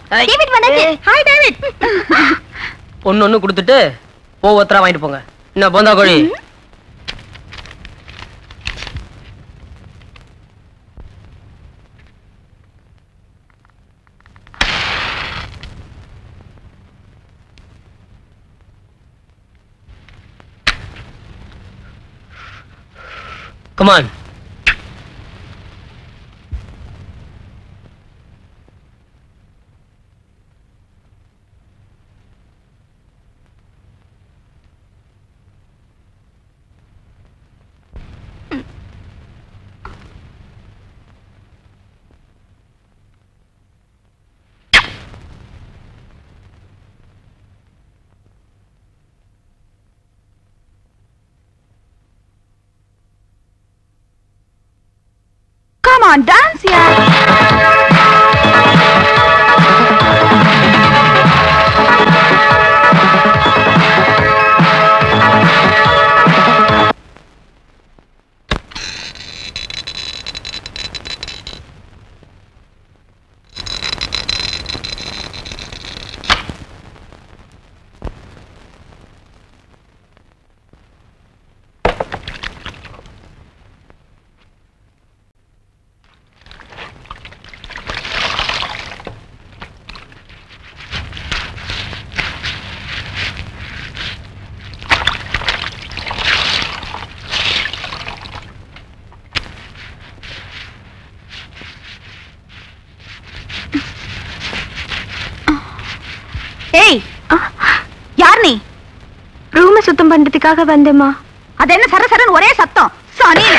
David வந்தாச்சு hi David ஒன்னு ஒண்ணு கொடுத்துட்டு ஒவ்வொருத்தரா வாங்கிட்டு போங்க என்ன போந்தா கோழி கமான் கம் ஆன் டான்ஸ் யா ஏய் யார் நீ ரூமை சுத்தம் பண்றதுக்காக வந்தேம்மா அது என்ன சர சரன்னு ஒரே சத்தம் சனியில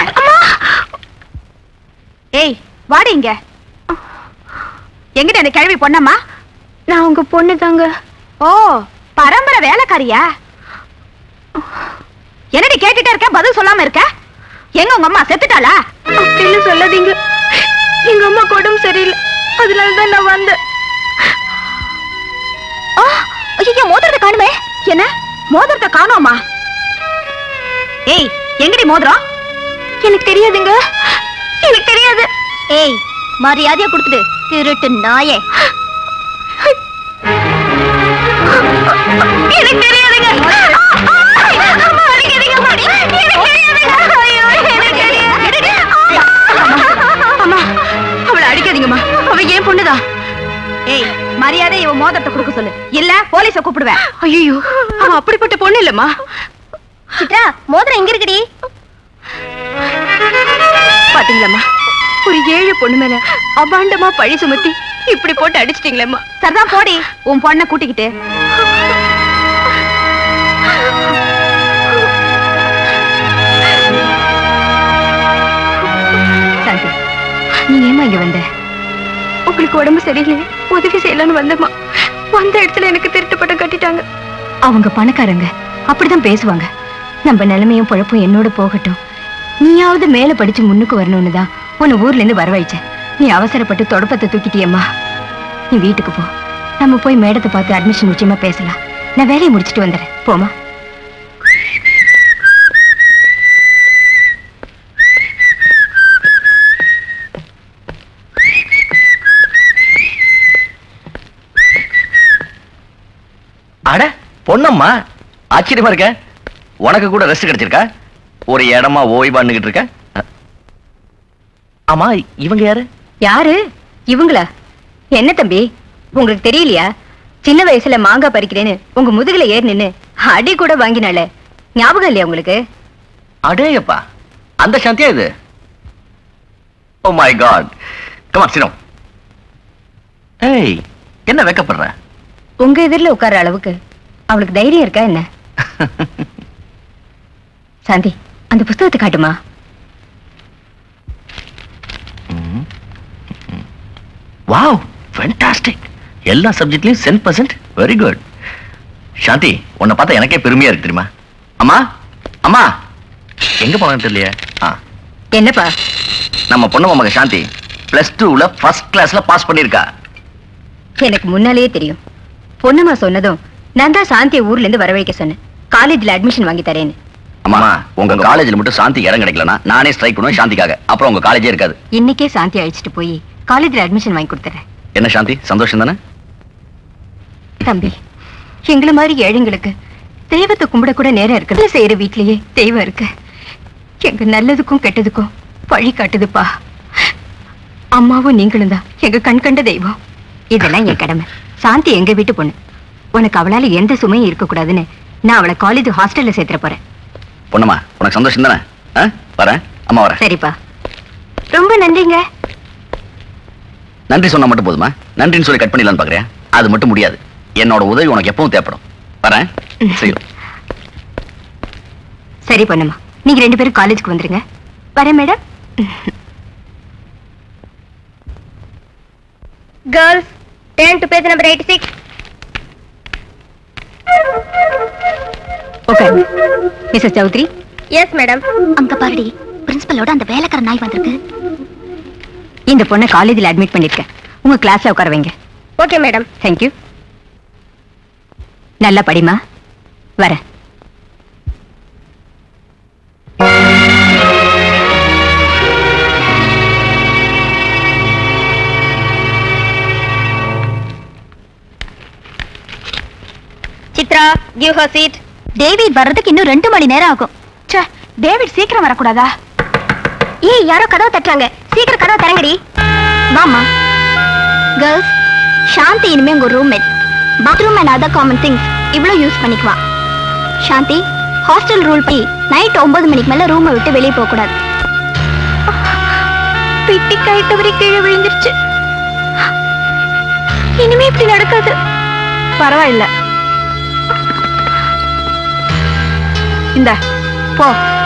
ஏய் வாடி இங்க எங்கிட்ட இந்த கிழவி பொண்ணம்மா நான் உங்க பொண்ணு தாங்க ஓ பரம்பரை வேலைக்காரியா என்னடி கேட்டுட்டே இருக்க பதில் சொல்லாம இருக்க எங்க உங்க அம்மா செத்துட்டாளா அப்படின்னு சொல்லாதீங்க எங்க அம்மா உடம்பு சரியில்லை அதனால தான் நான் வந்தேன் ஆ, ஐயோ மோதிரத்தை காணுமே என்ன மோதிரத்தை காணோமா ஏய் எங்கடி மோதிரம் எனக்கு தெரியாதுங்க எனக்கு தெரியாது ஏய் மரியாதையா கொடுத்துடு திருட்டு நாயே எனக்கு தெரியாதுங்க அம்மா அவளை அடிக்காதீங்கம்மா அவ ஏன் பொண்ணுதான் ஏய் மரியாதை இவ மோதிரத்தை கொடுக்க சொல்லு இல்ல போலீஸ கூப்பிடுவேன் ஐயோ அவ அப்படிப்பட்ட பொண்ணு இல்லம்மா சித்ரா மோதிரம் எங்க இருக்குடி பாத்தீங்களாம்மா ஒரு ஏழு பொண்ணு மேல அபாண்டமா பழி சுமத்தி இப்படி போட்டு அடிச்சிட்டீங்களேம்மா சரிதான் போடி உன் பொண்ணை கூட்டிக்கிட்டு சாந்தி நீ ஏமா இங்க வந்த உங்களுக்கு உடம்பு சரியில்லை உதவி செய்யலாம்னு வந்தம்மா வந்த இடத்துல எனக்கு திருட்டு பட்டம் கட்டிட்டாங்க அவங்க பணக்காரங்க அப்படிதான் பேசுவாங்க நம்ம நிலைமையும் பொழப்பும் என்னோட போகட்டும் நீயாவது மேல படிச்சு முன்னுக்கு வரணும்னு தான் உன்னை ஊர்ல இருந்து வரவழைச்சேன் நீ அவசரப்பட்டு தொடப்பத்தை தூக்கிட்டியம்மா நீ வீட்டுக்கு போ நம்ம போய் மேடத்தை பார்த்து அட்மிஷன் நிச்சயமா பேசலாம் நான் வேலையை முடிச்சிட்டு வந்துடுறேன் போமா அட பொண்ணம்மா ஆச்சரியமா இருக்க உனக்கு கூட ரெஸ்ட் கிடைச்சிருக்கா ஒரு இடமா ஓய்வான்னுகிட்டு இருக்க ஆமா இவங்க யாரு யாரு இவங்களா என்ன தம்பி உங்களுக்கு தெரியலையா சின்ன வயசுல மாங்காய் பறிக்கிறேன்னு உங்க முதுகுல ஏறி நின்னு அடி கூட வாங்கினால ஞாபகம் இல்லையா உங்களுக்கு அடேயப்பா அந்த சாந்தியா இது ஓ மை காட் கமான் சினம் ஏய் என்ன வெக்கப்படுற உங்க எதிரில உட்கார்ற அளவுக்கு அவளுக்கு தைரியம் இருக்கா என்ன சாந்தி அந்த புஸ்தகத்தை காட்டுமா வாவ் ஃபேண்டாஸ்டிக் எல்லா சப்ஜெக்ட்லயும் cent percent very good Shanthi உன்னை பார்த்தா எனக்கே பெருமையா இருக்கு தெரியுமா அம்மா அம்மா எங்க போனான்னு தெரியலையே ஆ என்னப்பா நம்ம பொண்ணு மக சாந்தி பிளஸ் டூல ஃபர்ஸ்ட் கிளாஸ்ல பாஸ் பண்ணிருக்கா எனக்கு முன்னாலேயே தெரியும் பொண்ணுமா சொன்னதும் நான் தான் சாந்தியை ஊர்ல இருந்து வரவழைக்க சொன்னேன் காலேஜ்ல அட்மிஷன் வாங்கி தரேன்னு அம்மா உங்க காலேஜ்ல மட்டும் சாந்தி இடம் கிடைக்கலனா நானே ஸ்ட்ரைக் பண்ணுவேன் சாந்திக்காக அப்புறம் உங்க காலேஜே இருக்காது இன்னைக்கே சாந்தி அழைச்சிட்டு போய் காலேஜ்ல அட்மிஷன் வாங்கி கொடுத்துறேன் என்ன சாந்தி சந்தோஷம் தானே தம்பி எங்களை மாதிரி ஏழைங்களுக்கு தெய்வத்தை கும்பிட கூட நேரம் இருக்கு செய்யற வீட்லயே தெய்வம் இருக்கு எங்க நல்லதுக்கும் கெட்டதுக்கும் வழி காட்டுதுப்பா அம்மாவும் நீங்களும் தான் எங்க கண் கண்ட தெய்வம் இதெல்லாம் என் கடமை சாந்தி எங்க வீட்டு பொண்ணு உனக்கு அவளால எந்த சுமையும் இருக்க கூடாதுன்னு நான் அவளை காலேஜ் ஹாஸ்டல்ல சேர்த்துற போறேன் பொண்ணுமா உனக்கு சந்தோஷம் தானே ஆ? வரேன் அம்மா வரேன் சரிப்பா ரொம்ப நன்றிங்க நன்றி சொன்னா மட்டும் போதுமா நன்றின்னு சொல்லி கட் பண்ணிடலான்னு பாக்குறியா அது மட்டும் முடியாது என்னோட உதவி உனக்கு எப்பவும் தேவைப்படும் வரேன் See you. சரி பொண்ணுமா நீங்க ரெண்டு பேரும் காலேஜுக்கு வந்துருங்க வரேன் madam girls turn to page number eighty six okay Mrs Chowdhury yes madam அங்க பாருடி பிரின்சிபலோட அந்த வேலைக்கார நாய் வந்திருக்கு இந்த பொண்ணை காலேஜில் அட்மிட் பண்ணிருக்கேன் உங்க கிளாஸ்ல உட்கார வைங்க ஓகே மேடம் தேங்க்யூ நல்லா படிமா வரேன் Chitra give her seat David வர்றதுக்கு இன்னும் ரெண்டு மணி நேரம் ஆகும் ச்சே டேவிட் சீக்கிரம் வரக்கூடாதா ஏய் யாரோ கதவை தட்டுறாங்க சீக்கிரம் கதவை திறங்கடி வாமா கேர்ள்ஸ் சாந்தி இனிமே உங்க roommate bathroom and other common things இவ்வளோ யூஸ் பண்ணிக்குவா சாந்தி ஹாஸ்டல் ரூல் படி நைட் ஒன்பது மணிக்கு மேல ரூமை விட்டு வெளியே போக கூடாது பிட்டி கை தவறி கீழே விழுந்துருச்சு இனிமே இப்படி நடக்காது பரவாயில்ல இந்த போ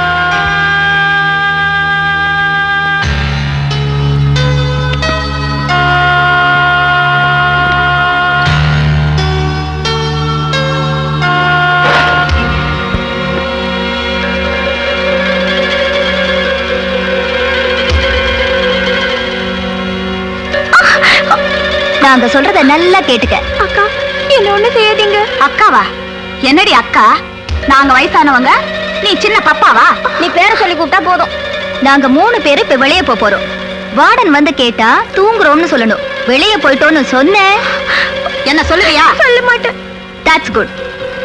நாங்க சொல்றத நல்லா கேட்டுக்க அக்கா என்ன ஒண்ணு செய்யாதீங்க அக்காவா என்னடி அக்கா நாங்க வயசானவங்க நீ சின்ன பப்பாவா நீ பேரை சொல்லி கூப்பிட்டா போதும் நாங்க மூணு பேரு இப்ப வெளியே போப் போறோம் வார்டன் வந்து கேட்டா தூங்குறோம்னு சொல்லணும் வெளியே போயிட்டோம்னு சொன்னேன் என்ன சொல்லுவியா சொல்ல மாட்டேன் that's good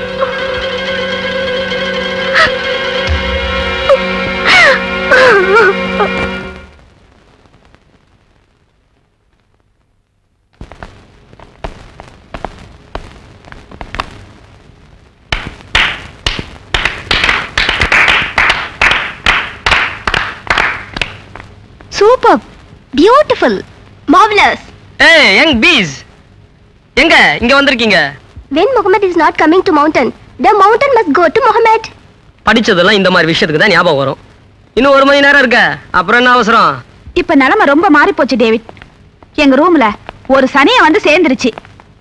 super beautiful marvellous ஏய் யங் பீஸ் எங்க இங்க வந்திருக்கீங்க When Muhammad is not coming to mountain, the mountain must go to Muhammad. படிச்சதெல்லாம் இந்த மாதிரி விஷயத்துக்கு தான் ஞாபகம் வரும் இன்னும் ஒரு மணி நேரம் இருக்க அப்புறம் என்ன அவசரம் இப்ப நிலைமை ரொம்ப மாறி போச்சு டேவிட் எங்க ரூம்ல ஒரு சனியை வந்து சேர்ந்துருச்சு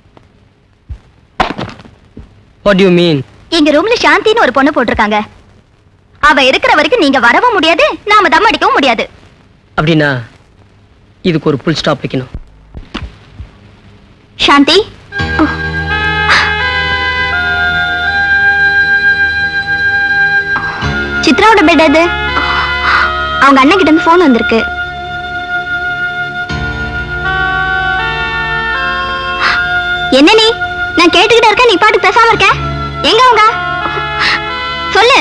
வாட் யூ மீன் எங்க ரூம்ல சாந்தின்னு ஒரு பொண்ணு போட்டிருக்காங்க அவ இருக்கிற வரைக்கும் நீங்க வரவும் முடியாது நாம தம் அடிக்கவும் முடியாது அப்படின்னா இதுக்கு ஒரு புல் ஸ்டாப் வைக்கணும் சாந்தி சித்ராவோட பெட் அது அவங்க அண்ணன் கிட்ட இருந்து போன் வந்திருக்கு என்ன நீ நான் கேட்டுக்கிட்டு இருக்கேன் நீ பாட்டு பேசாம இருக்க எங்க அவங்க சொல்லு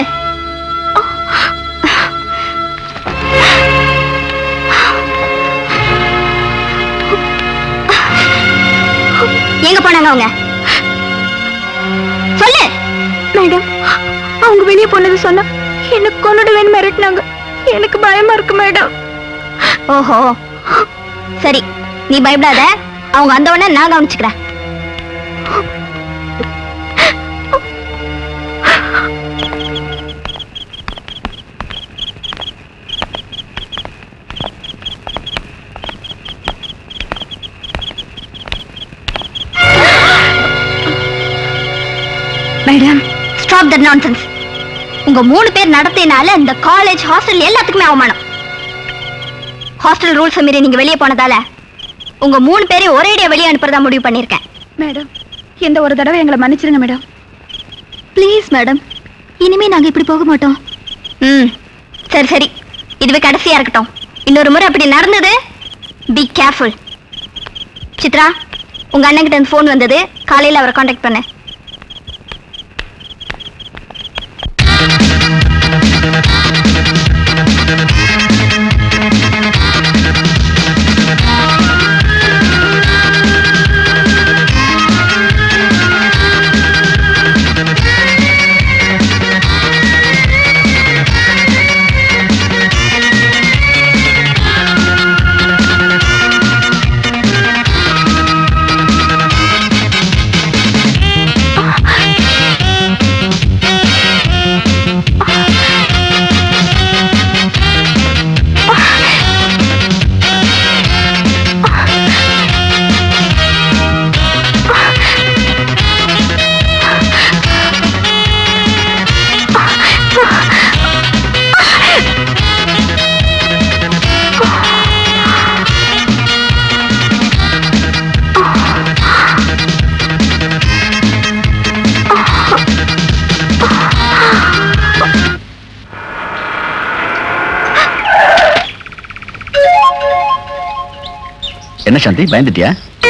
எங்க போனாங்க அவங்க சொல்லு மேடம் அவங்க வெளியே போனது சொன்னா எனக்கு கொன்னுடுவேன்னு மிரட்டினாங்க எனக்கு பயமா இருக்கு மேடம் ஓஹோ சரி நீ பயப்படாத அவங்க அந்த உடனே நான் கவனிச்சுக்கிறேன் மேடம் ஸ்டாப் தட் நான்சென்ஸ் உங்க மூணு பேர் நடத்தினால இந்த காலேஜ் ஹாஸ்டல் எல்லாத்துக்குமே அவமானம் ஹாஸ்டல் ரூல்ஸ் மீறி நீங்க வெளியே போனதால உங்க மூணு பேரையும் ஒரேடியா வெளியே அனுப்புறதா முடிவு பண்ணிருக்கேன் மேடம் இந்த ஒரு தடவை எங்களை மன்னிச்சிருங்க மேடம் ப்ளீஸ் மேடம் இனிமே நாங்க இப்படி போக மாட்டோம் ம் சரி சரி இதுவே கடைசியா இருக்கட்டும் இன்னொரு முறை அப்படி நடந்தது பி கேர்ஃபுல் சித்ரா உங்க அண்ணன் கிட்ட ஃபோன் வந்தது காலையில அவரை காண்டாக்ட் பண்ண என்ன சாந்தி பயந்துட்டியா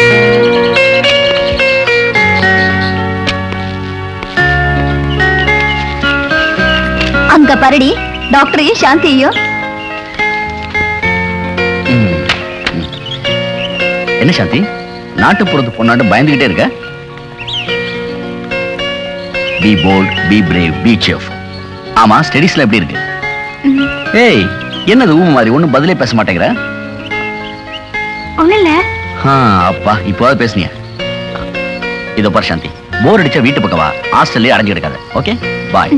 அங்க பரடி டாக்டரையும் சாந்தியையும் ம், ம். என்ன சாந்தி நாட்டுப்புறத்து பொண்ணாட்டு பயந்துகிட்டே இருக்க be bold be brave be safe ஆமா ஸ்டடீஸ்ல எப்படி இருக்கு ஏய் என்னது ஊம மாதிரி ஒண்ணும் பதிலே பேச மாட்டேங்கிற ஒண்ணு இல்ல ஆ, அப்பா இப்போவாது பேசுனியா இதோ பார் சாந்தி போர் அடிச்சா வீட்டு பக்கம் வா ஹாஸ்டல்லே அடைஞ்சு கிடக்காத okay bye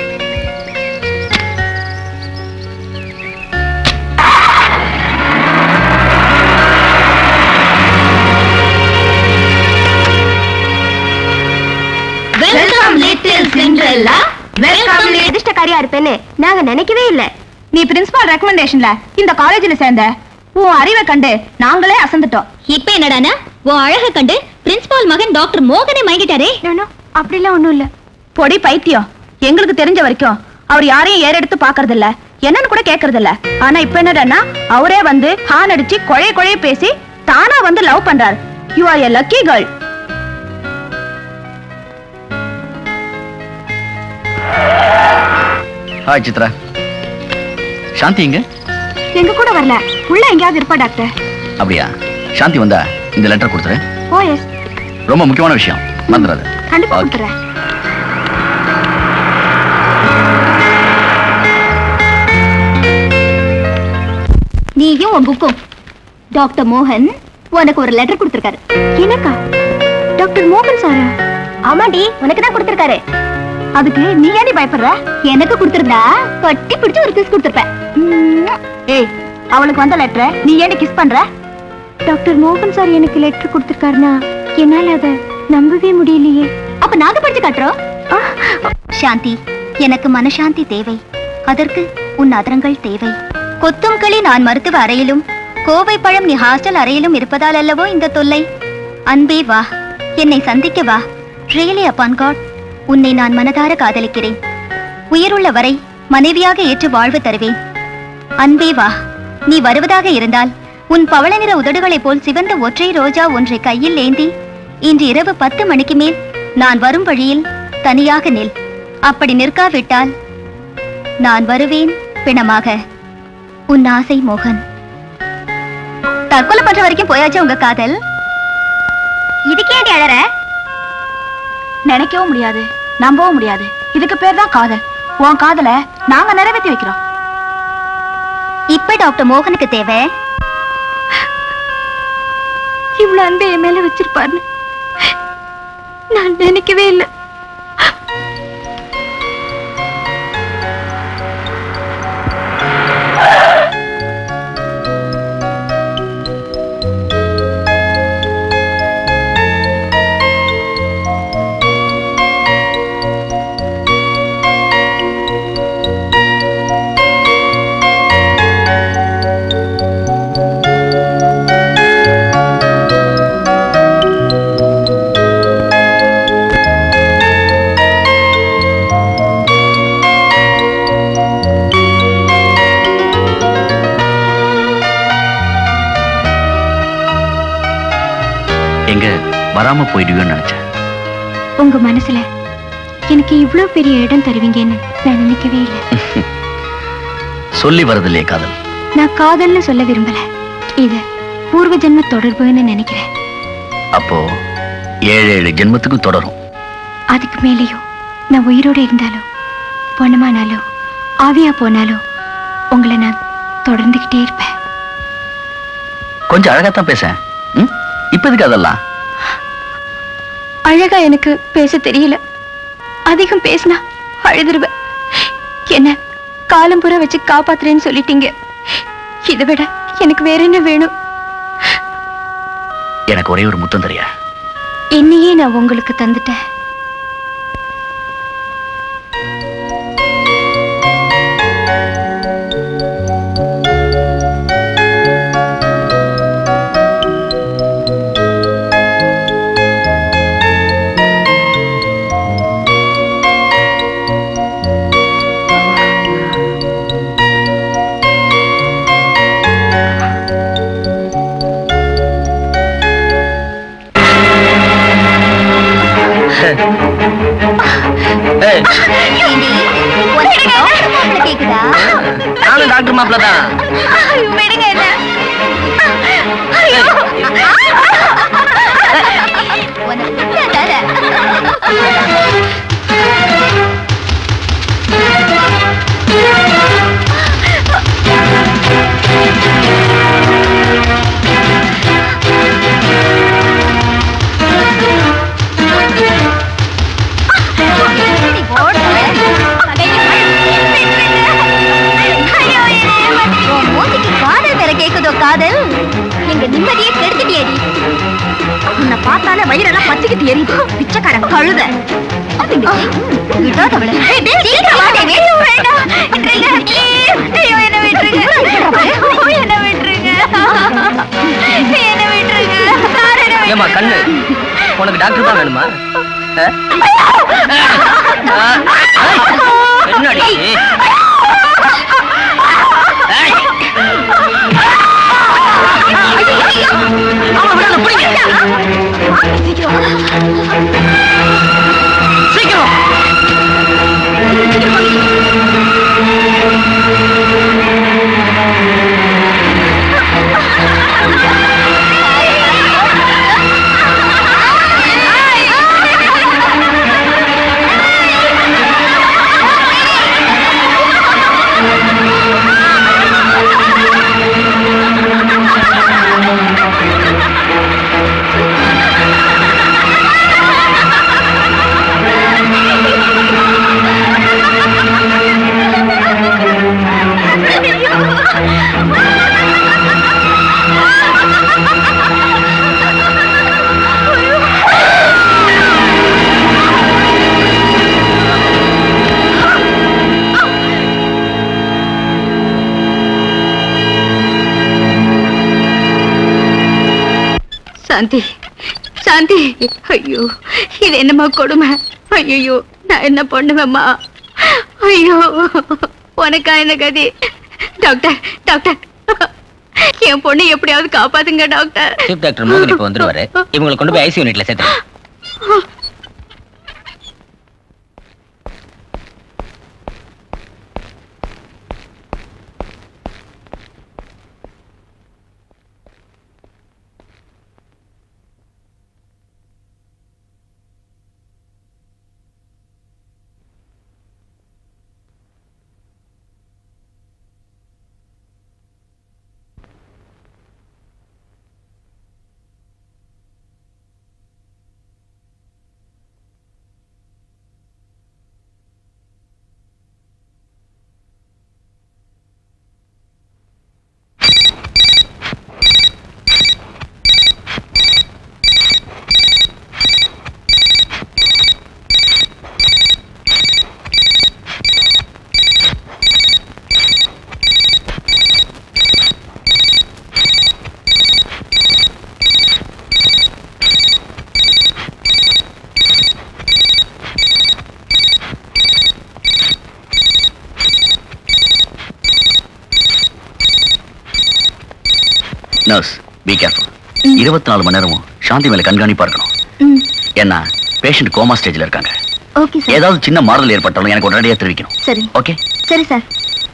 welcome little Cinderella welcome அதிர்ஷ்டக்காரியா இருப்பேன்னு நாங்க நினைக்கவே இல்ல நீ பிரின்சிபால் ரெக்கமெண்டேஷன்ல இந்த காலேஜ்ல சேர்ந்த உன் அறிவை கண்டு நாங்களே அசந்துட்டோம் இப்ப என்னடானா உன் அழக கண்டு பிரின்சிபால் மகன் டாக்டர் மோகனே மயங்கிட்டாரே அப்படிலாம் ஒண்ணும் இல்ல பொடி பைத்தியம் எங்களுக்கு தெரிஞ்ச வரைக்கும் அவர் யாரையும் ஏறெடுத்து பாக்குறது இல்ல என்னன்னு கூட கேக்குறது இல்ல ஆனா இப்ப என்னடான்னா அவரே வந்து ஹான் அடிச்சு கொழைய கொழைய பேசி தானா வந்து லவ் பண்றாரு you are a lucky girl hi Chitra Shanthi எங்க எங்க கூட வரல உள்ள எங்கேயாவது இருப்பா டாக்டர் அப்படியா சாந்தி வந்தா இந்த லெட்டர் கொடுத்துரு ஓ எஸ் ரொம்ப முக்கியமான விஷயம் மறந்துடாத கண்டிப்பா Okay. கொடுத்துறேன் நீயும் உன் புக்கும் டாக்டர் மோகன் உனக்கு ஒரு லெட்டர் கொடுத்திருக்காரு எனக்கா டாக்டர் மோகன் சாரா ஆமாடி உனக்கு தான் கொடுத்திருக்காரு அதுக்கு நீ ஏன் பயப்படுற எனக்கு கொடுத்திருந்தா கட்டி பிடிச்சு ஒரு கிஸ் கொடுத்திருப்பேன் ஏய் அவளுக்கு வந்த லெட்டரை நீ ஏன் கிஸ் பண்ற டாக்டர் மோகன் சார் எனக்கு லெட்டர் கொடுத்திருக்காருனா என்னால அத நம்பவே முடியலையே அப்ப நாங்க படிச்சு காட்டுறோம் சாந்தி எனக்கு மனசாந்தி தேவை அதற்கு உன் அதரங்கள் தேவை கொத்தும் களி நான் மருத்துவ அறையிலும் கோவை பழம் நீ ஹாஸ்டல் அறையிலும் இருப்பதால் அல்லவோ இந்த தொல்லை அன்பே வா என்னை சந்திக்க வா ரியலி அப்பான் காட் உன்னை நான் மனதார காதலிக்கிறேன் உயிருள்ள வரை மனைவியாக ஏற்று வாழ்வு தருவேன் அன்பே வா நீ வருவதாக இருந்தால் உன் பவள நிற உதடுகளைப் போல் சிவந்த ஒற்றை ரோஜா ஒன்றை கையில் ஏந்தி இன்று இரவு பத்து மணிக்கு மேல் நான் வரும் வழியில் தனியாக நில் அப்படி நிற்காவிட்டால் நான் வருவேன் பிணமாக உன் ஆசை மோகன் தற்கொலை பண்ற வரைக்கும் போயாச்சு உங்க காதல் இதுக்கேண்டி அழற நினைக்கவும் முடியாது நம்பவும் முடியாது இதுக்கு பேர் தான் காதல் உன் காதல நாங்க நிறைவேற்றி வைக்கிறோம் இப்ப டாக்டர் மோகனுக்கு தேவை இவ்வளவு அன்பை என் மேல வச்சிருப்பாருன்னு நான் நினைக்கவே இல்லை வராம போயிடுவியோன்னு நினைச்சேன் உங்க மனசுல எனக்கு இவ்ளோ பெரிய இடம் தருவீங்கன்னு நான் நினைக்கவே இல்லை சொல்லி வரதில்லையே காதல் நான் காதல்னு சொல்ல விரும்பல இது பூர்வ ஜென்ம தொடர்புன்னு நினைக்கிறேன் அப்போ ஏழு ஏழு ஜென்மத்துக்கும் தொடரும் அதுக்கு மேலேயும் நான் உயிரோட இருந்தாலும் பொணமானாலும் ஆவியா போனாலும் உங்களை நான் தொடர்ந்துகிட்டே இருப்பேன் கொஞ்சம் அழகாத்தான் பேசேன் ம்? இப்ப எதுக்கு அதெல்லாம் அழகா எனக்கு பேச தெரியல அதிகம் பேசினா அழுதுருவேன் என்ன காலம் பூரா வச்சு காப்பாத்துறேன்னு சொல்லிட்டீங்க இதை விட எனக்கு வேற என்ன வேணும் எனக்கு ஒரே ஒரு முத்தம் தெரியா என்னையே நான் உங்களுக்கு தந்துட்டேன் ஏய், கேக்குதா நானும் டாக்டர் மாப்பிள்ள தான் விடுங்க என்ன உனக்கு தர காதல் வேற கேக்குதோ காதல் எங்க நிம்மதியை கெடுத்துட்டியடி உன்னை பார்த்தாலே வயிறெல்லாம் பத்திக்கிட்டு எரியுது பிச்சைக்காரன் கழுத விடாதவளே சீக்கிரம் வா தேவி வேண்டாம் ஐயோ என்ன விட்டுருங்க என்ன விட்டுருங்க என்ன விட்டுருங்க ஏமா கண்ணு உனக்கு டாக்டர் தான் வேணுமா ஆ? என்னடி ஏய். ஆமா, விடாத, பிடிங்க. சீக்கிரம் சாந்தி சாந்தி ஐயோ இது என்னம்மா கொடுமை ஐயோ நான் என்ன பண்ணுவேம்மா ஐயோ உனக்கா என்ன கதி டாக்டர் டாக்டர் என் பொண்ணு எப்படியாவது காப்பாத்துங்க டாக்டர் சீஃப் டாக்டர் மோகன் இப்போ வந்துருவாரு இவங்களை கொண்டு போய் ஐசி யூனிட்ல சேர்த்து நர்ஸ் பி கேர்ஃபுல் இருபத்தி நாலு மணி நேரமும் சாந்தி மேல கண்காணிப்பா இருக்கணும் ஏன்னா பேஷண்ட் கோமா ஸ்டேஜ்ல இருக்காங்க ஓகே சார் ஏதாவது சின்ன மாறுதல் ஏற்பட்டாலும் எனக்கு உடனடியாக தெரிவிக்கணும் சரி ஓகே சரி சார்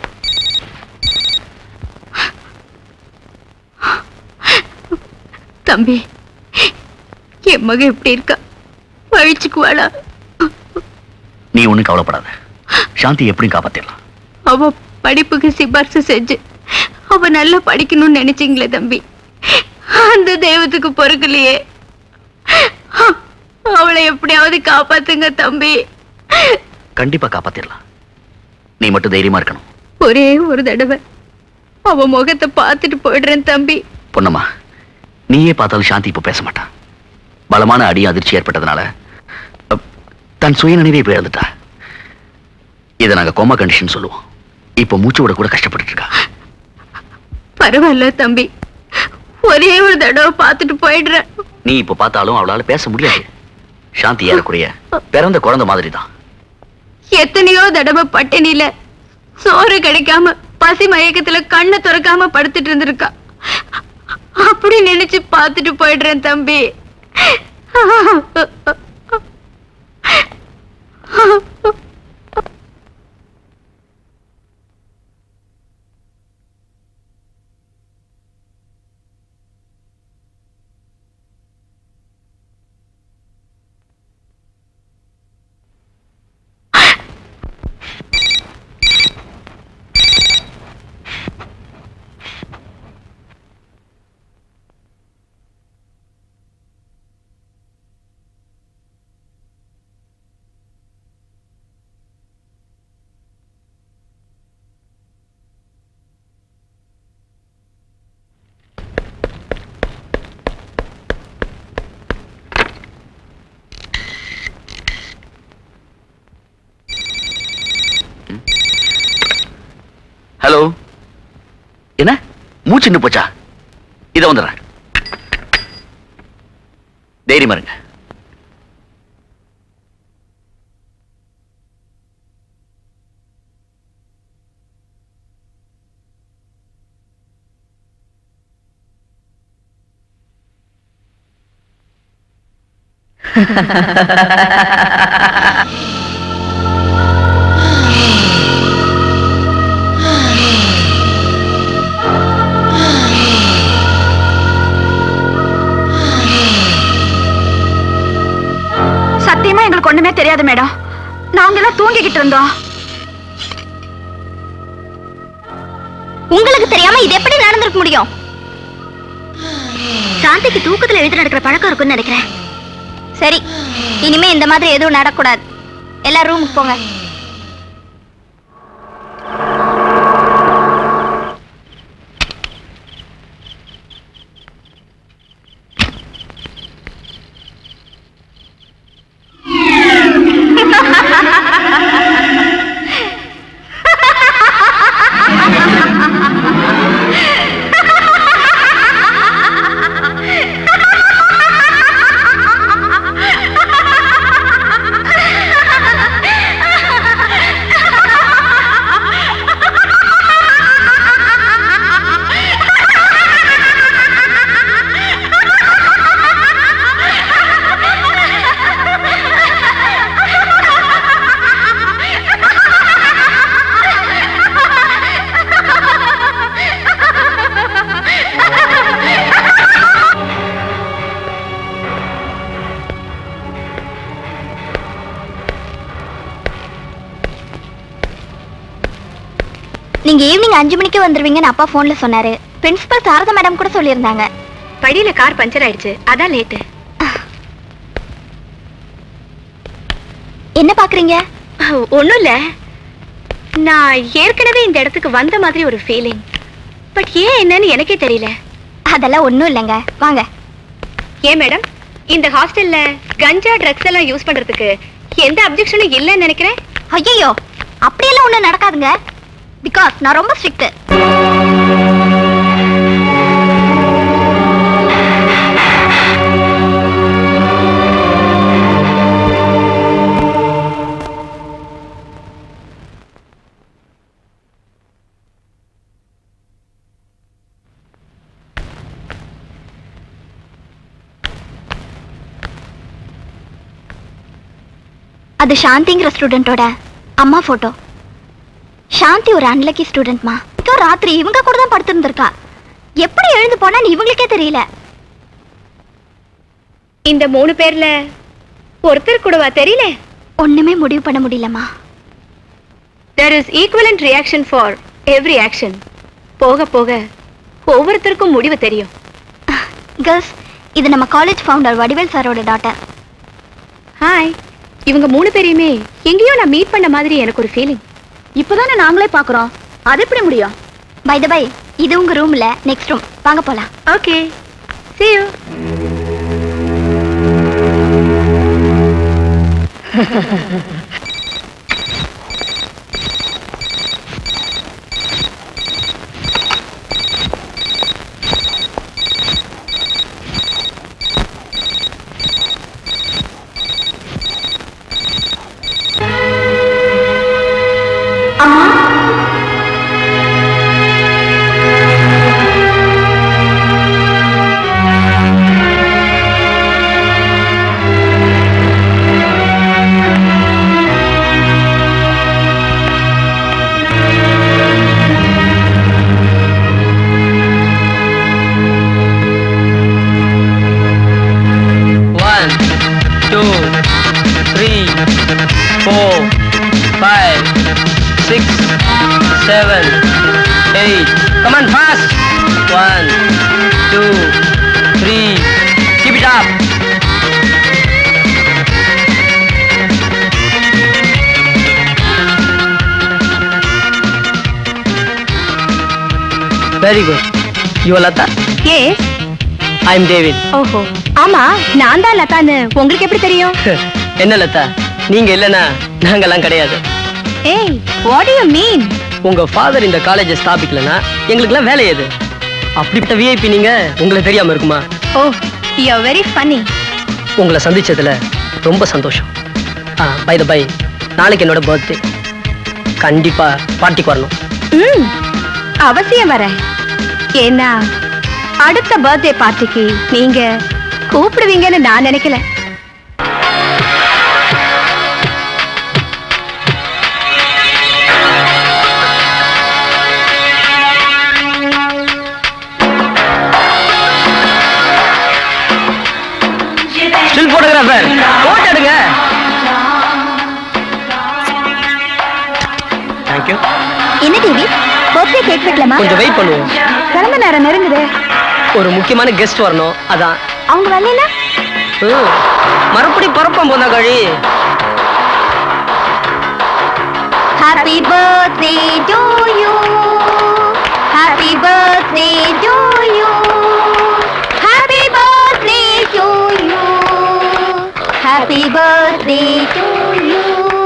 தம்பி என் மக எப்படி இருக்கா பழிச்சுக்குவாளா நீ ஒண்ணும் கவலைப்படாத சாந்தி எப்படியும் காப்பாத்திடலாம் அவ படிப்புக்கு சிபாரிசு செஞ்சு அவ நல்லா படிக்கணும்னு நினைச்சீங்களே தம்பி அந்த தெய்வத்துக்கு பொறுக்கலையே அவளை எப்படியாவது காப்பாத்துங்க தம்பி கண்டிப்பா காப்பாத்திடலாம் நீ மட்டும் தைரியமா இருக்கணும் ஒரே ஒரு தடவை அவ முகத்தை பார்த்துட்டு போயிடுறேன் தம்பி பொன்னம்மா நீயே பார்த்தாலும் சாந்தி இப்போ பேச மாட்டான் பலமான அடி அதிர்ச்சி ஏற்பட்டதுனால அப், தன் சுயநினைவை இப்போ இழந்துட்டா இதை நாங்க கோமா கண்டிஷன் சொல்லுவோம் இப்போ மூச்சு விட கூட கஷ்டப்பட்டுட்டு இருக்கா பரவாயில்ல தம்பி ஒரே ஒரு தடவை பார்த்துட்டு போயிடுறேன் நீ இப்போ பார்த்தாலும் அவளால பேச முடியாது சாந்தி ஏறக்குறைய பிறந்த குழந்தை மாதிரி தான் எத்தனையோ தடவை பட்டினியில சோறு கிடைக்காம பசி மயக்கத்துல கண்ணை திறக்காம படுத்துட்டு இருந்திருக்கா அப்படி நினைச்சு பார்த்துட்டு போயிடுறேன் தம்பி ஹலோ என்ன மூச்சு நின்னு போச்சா இதை வந்துடுறேன் தைரியமா இருங்க சத்தியமா எங்களுக்கு ஒண்ணுமே தெரியாது மேடம் நாங்க எல்லாம் தூங்கிக்கிட்டு இருந்தோம் உங்களுக்கு தெரியாம இது எப்படி நடந்திருக்க முடியும் சாந்திக்கு தூக்கத்துல எழுதி நடக்கிற பழக்கம் இருக்குன்னு நினைக்கிறேன் சரி இனிமே இந்த மாதிரி எதுவும் நடக்கூடாது எல்லா ரூமுக்கு போங்க நீங்க ஈவினிங் அஞ்சு மணிக்கு வந்துருவீங்கன்னு அப்பா போன்ல சொன்னாரு பிரின்சிபல் சாரதா மேடம் கூட சொல்லியிருந்தாங்க படியில கார் பஞ்சர் ஆயிடுச்சு அதான் லேட்டு என்ன பாக்குறீங்க ஒண்ணும் இல்ல நான் ஏற்கனவே இந்த இடத்துக்கு வந்த மாதிரி ஒரு ஃபீலிங் பட் ஏன் என்னன்னு எனக்கே தெரியல அதெல்லாம் ஒண்ணும் இல்லைங்க வாங்க ஏன் மேடம் இந்த ஹாஸ்டல்ல கஞ்சா ட்ரக்ஸ் எல்லாம் யூஸ் பண்றதுக்கு எந்த அப்ஜெக்ஷனும் இல்லைன்னு நினைக்கிறேன் ஐயோ அப்படியெல்லாம் ஒண்ணும் நடக்காதுங்க பிகாஸ் நான் ரொம்ப ஸ்ட்ரிக்ட் அது சாந்திங்கிற ஸ்டூடெண்டோட அம்மா போட்டோ சாந்தி ஒரு அன்லக்கி ஸ்டூடெண்ட்மா இப்போ ராத்திரி இவங்க கூட தான் படுத்திருந்திருக்கா எப்படி எழுந்து போனான்னு இவங்களுக்கே தெரியல இந்த மூணு பேர்ல ஒருத்தர் கூடவா தெரியல ஒண்ணுமே முடிவு பண்ண முடியலம்மா there is equivalent reaction for every action போக போக ஒவ்வொருத்தருக்கும் முடிவு தெரியும் கேர்ள்ஸ் இது நம்ம காலேஜ் ஃபவுண்டர் வடிவேல் சாரோட டாட்டர் ஹாய் இவங்க மூணு பேரையுமே எங்கேயோ நான் மீட் பண்ண மாதிரி எனக்கு ஒரு ஃபீலிங் இப்பதானே நாங்களே பாக்குறோம் அது எப்படி முடியும் பை த பை இது உங்க ரூம்ல நெக்ஸ்ட் ரூம் வாங்க போலாம் okay see you One, two, three, four, five, six, seven, eight. Come on, fast. One, two, three. Keep it up. Very good. You are Lata? ஏ I am David. ஓஹோ ஆமா நான் தான் லதான்னு உங்களுக்கு எப்படி தெரியும் என்ன லதா நீங்க இல்லனா நாங்கெல்லாம் கிடையாது ஏய் வாட் யூ மீன் உங்க ஃபாதர் இந்த காலேஜை ஸ்தாபிக்கலனா எங்களுக்கெல்லாம் வேலை எது அப்படிப்பட்ட விஐபி நீங்க உங்களை தெரியாம இருக்குமா oh you are very funny உங்களை சந்திச்சதுல ரொம்ப சந்தோஷம் பை த பை நாளைக்கு என்னோட பர்த்டே கண்டிப்பா பார்ட்டிக்கு வரணும் ம் அவசியம் வரேன் ஏன்னா அடுத்த பர்த்டே பார்ட்டிக்கு நீங்க கூப்பிடுவீங்கன்னு நான் நினைக்கல ஸ்டில் போட்டோகிராஃபர் போட்டோ எடுங்க தேங்க்யூ என்ன டிவி பர்த்டே கேக் வெட்டலாமா கொஞ்சம் வெயிட் பண்ணுவோம் கிளம்ப நேரம் நெருங்குது ஒரு முக்கியமான கெஸ்ட் வரணும் அதான் அவங்க வரல ம், மறுபடி பரப்பம் போந்தா கழி happy birthday to you happy birthday to you happy birthday to you happy birthday to you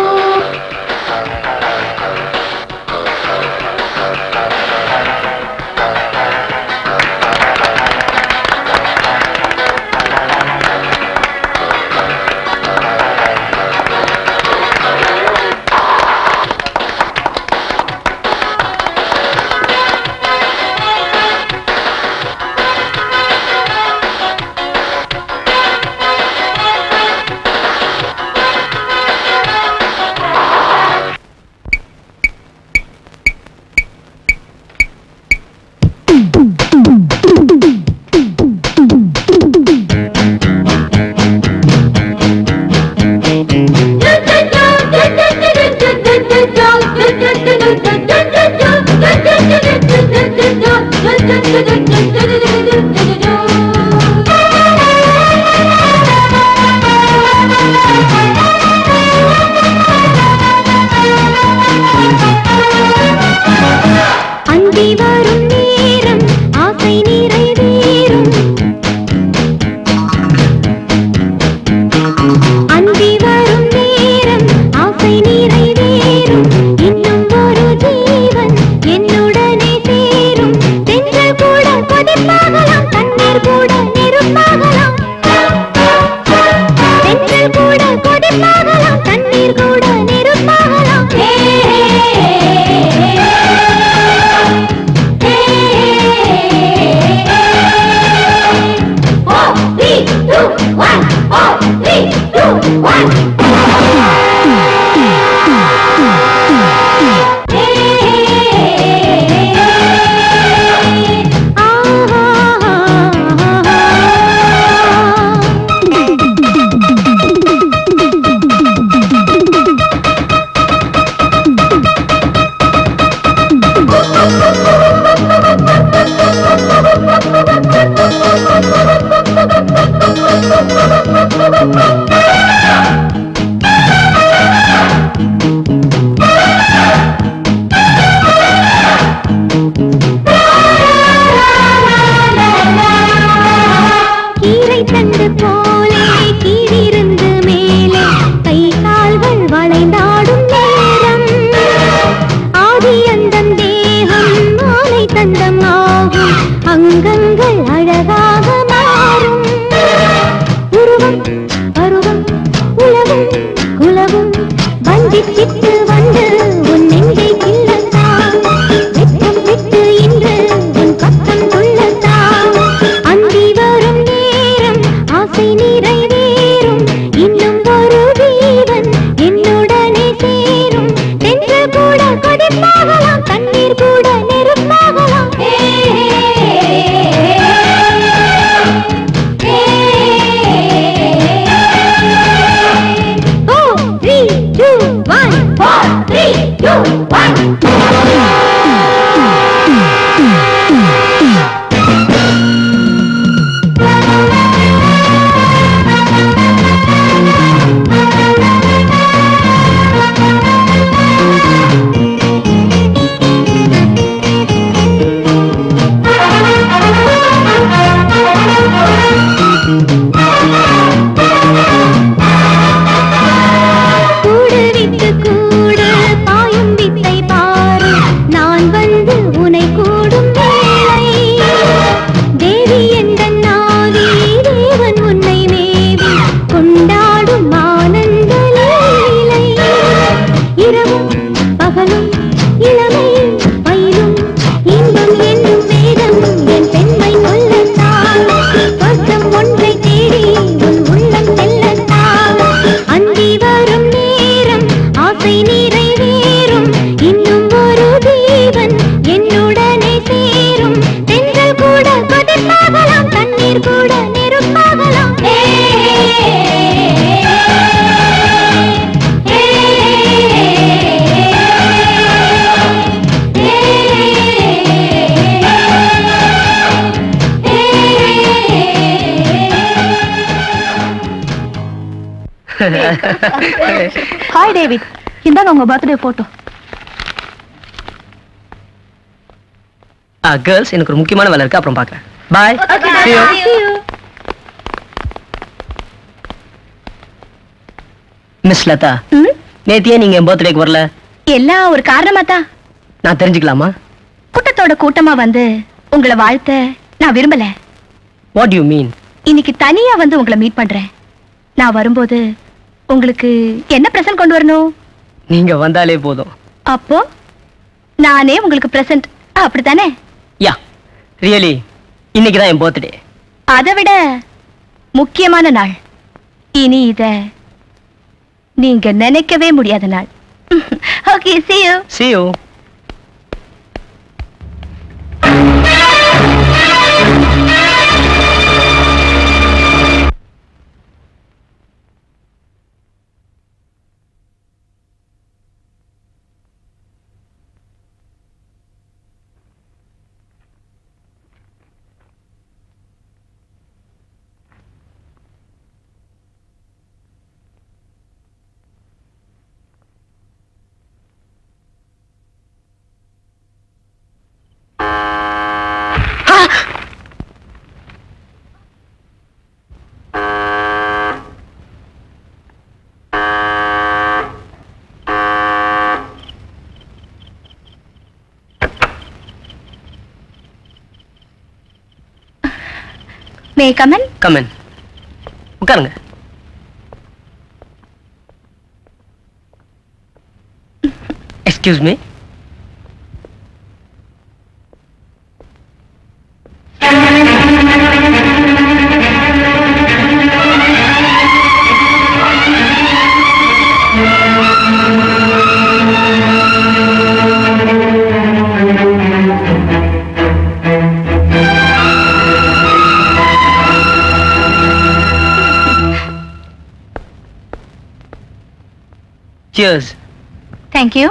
அந்தி வரும் நேரம் ஆசை நிறைவேறும் அந்தி வரும் நேரம் ஆசை நிறைவேறும் இன்னும் ஒரு ஜீவன் என்னுடனே சேரும் தென்றல் கூட கொதிப்பாகலாம் தண்ணீர் கூட நெருப்பாகலாம் தென்றல் கூட கொதிப்பாகலாம் தண்ணீர் கூட நெருப்பாகலாம் Four, three, two, one. Four, three, two, one. கொதிச்சிட்டு வந்து உன் நெஞ்சை கிள்ளத்தான் வெட்கம் விட்டு இன்று உன் பக்கம் துள்ளத்தான் அந்தி வரும் நேரம் ஆசை நிறைவேறும் இன்னும் ஒரு ஜீவன் என்னுடனே சேரும் சென்று கூட கொதிப்பாகலாம் தண்ணீர் கூட நெருப்பாகலாம் Four, three, two, one. Four, three, two, one. கூடு விட்டு கூடு பாயும் வித்தை பாரு நான் வந்து உனை கூடும் வேளை தேவி என்ற நாவி தேவன் உன்னை மேவி கொண்டாடும் ஆனந்த லீலை இரவும் பகலும் இளமை பயிலும் இன்பம் என்னும் வேதம் என் பெண்மை சொல்லத்தான் சொர்க்கம் ஒன்றை தேடி உன் உள்ளம் செல்லத்தான் அந்தி வரும் நேரம் ஆசை நிறைவேறும் இன்னும் ஒரு ஜீவன் என்னுடனே சேரும் தென்றல் கூட கொதிப்பாகலாம் தண்ணீர் கூட நெருப்பாகலாம் ஹாய் டேவிட் இந்தாங்க உங்க பர்த்டே போட்டோ கேர்ள்ஸ் எனக்கு ஒரு முக்கியமான வேலை இருக்கு அப்புறம் பார்க்கறேன் பாய் மிஸ் லதா நேத்தியே நீங்க என் பர்த்டேக்கு வரல எல்லாம் ஒரு காரணமா தான் நான் தெரிஞ்சுக்கலாமா கூட்டத்தோட கூட்டமா வந்து உங்களை வாழ்த்த நான் விரும்பல வாட் யூ மீன் இன்னைக்கு தனியா வந்து உங்களை மீட் பண்றேன் நான் வரும்போது உங்களுக்கு என்ன பிரசன்ட் கொண்டு வரணும் நீங்க வந்தாலே போதும் அப்போ நானே உங்களுக்கு பிரசன்ட் அப்படித்தானே யா ரியலி இன்னைக்கு தான் என் பர்த்டே அதை விட முக்கியமான நாள் இனி இத நீங்க நினைக்கவே முடியாத நாள் okay see you see you மே கமன் கமன் உட்காருங்க excuse me cheers thank you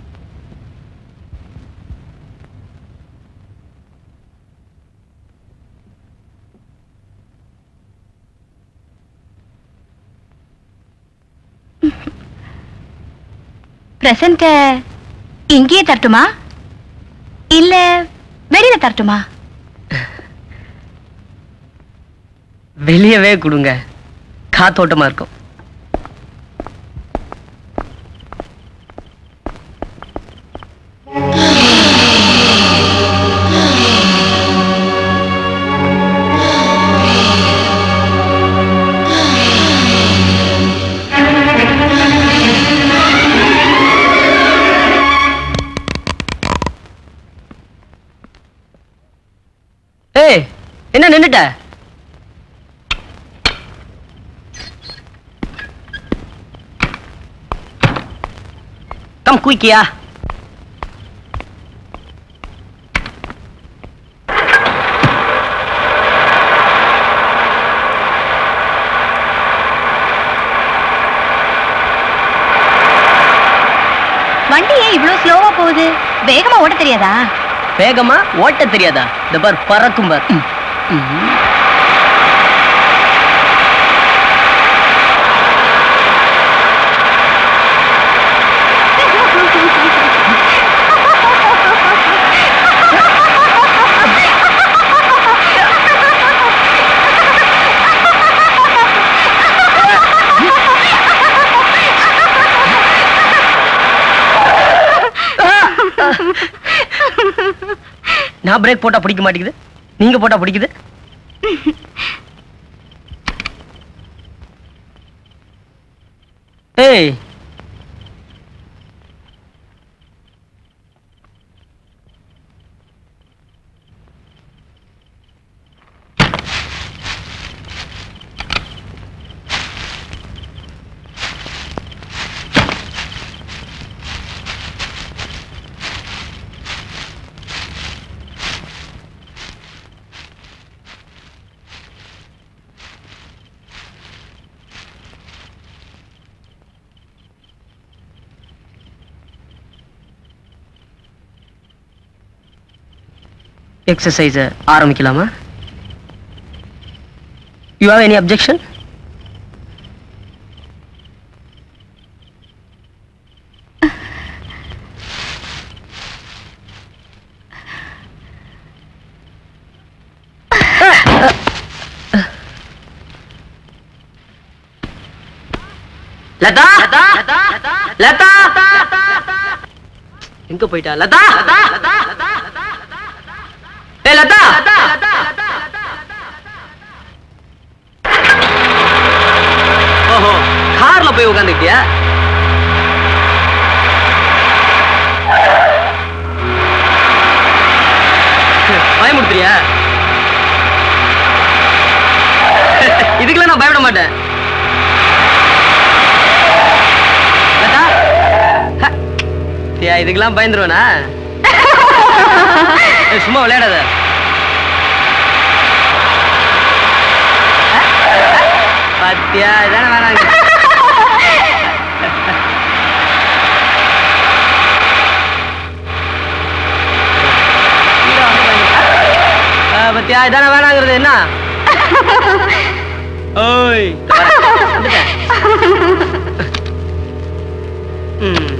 present இங்கேயே தரட்டுமா இல்ல வெளியில தரட்டுமா வெளியவே கொடுங்க காத்தோட்டமா இருக்கும் என்ன நின்னுட்ட கம் குயிக்கியா வண்டி ஏன் இவ்வளவு ஸ்லோவா போகுது வேகமா ஓட்ட தெரியாதா வேகமா ஓட்ட தெரியாதா இந்த பார் பறக்கும் பார் ம், ம். நான் பிரேக் போட்டா பிடிக்க மாட்டேங்குது நீங்க போட்டா பிடிக்குது ஏய் எக்ஸசைஸை ஆரம்பிக்கலாமா you have any objection Latha Latha எங்க போயிட்டா லதா ஏ லதா ஓஹோ கார்ல போய் உட்காந்துக்கிட்டியா பயமுடுத்துறியா இதுக்கெல்லாம் நான் பயப்பட மாட்டேன் லதா ஹ. ஏ, இதுக்கெல்லாம் பயந்துருவேனா ஏய், சும்மா விளையாடாத பாத்தியா இதானே வேணாங்க ஆ, பாத்தியா இதானே வேணாங்கிறது என்ன ஓய் வரேன். வந்துட்டேன். ம்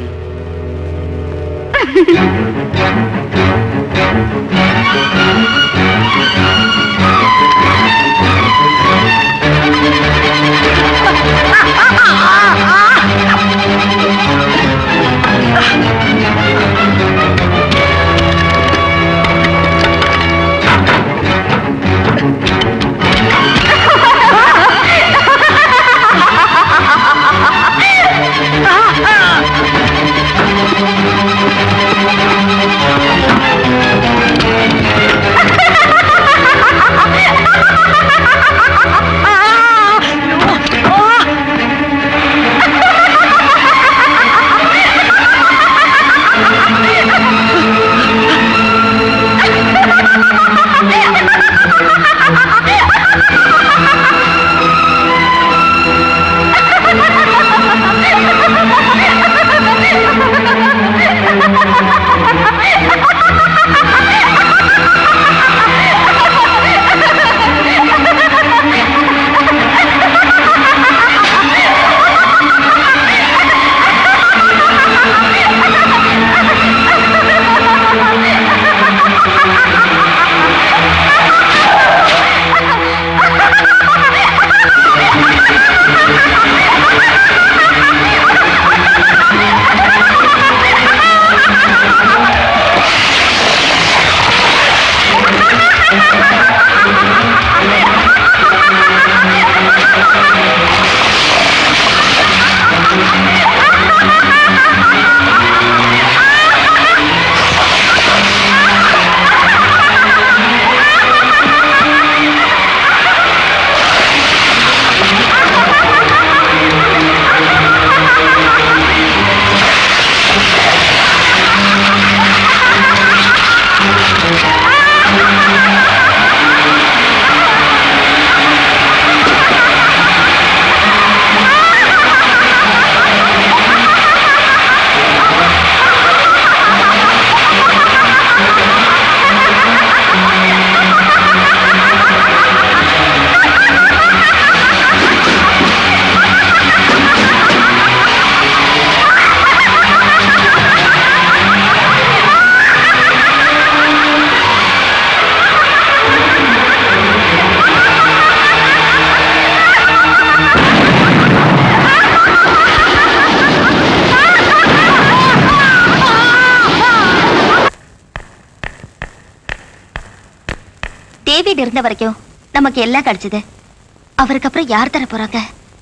டேவிட் இருந்த வரைக்கும் நமக்கு எல்லாம் கிடைச்சது அவருக்கு அப்புறம் யார் தர போறாங்க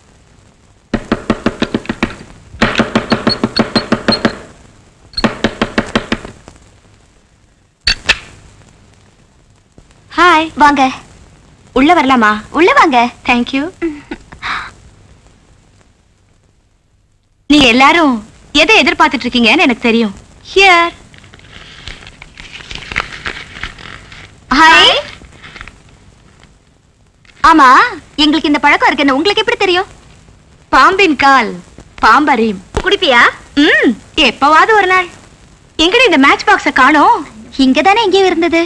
ஹாய் வாங்க உள்ள வரலாமா உள்ள வாங்க தேங்க்யூ நீங்க எல்லாரும் எதை எதிர்பார்த்துட்டு இருக்கீங்கன்னு எனக்கு தெரியும் ஹியர் ஹாய் ஆமா எங்களுக்கு இந்த பழக்கம் இருக்குன்னு உங்களுக்கு எப்படி தெரியும் பாம்பின் கால் பாம்பரியும் குடிப்பியா ம் எப்பவாவது ஒரு நாள் எங்கடி இந்த மேட்ச் பாக்ஸ காணோம் இங்க தானே எங்கேயோ இருந்தது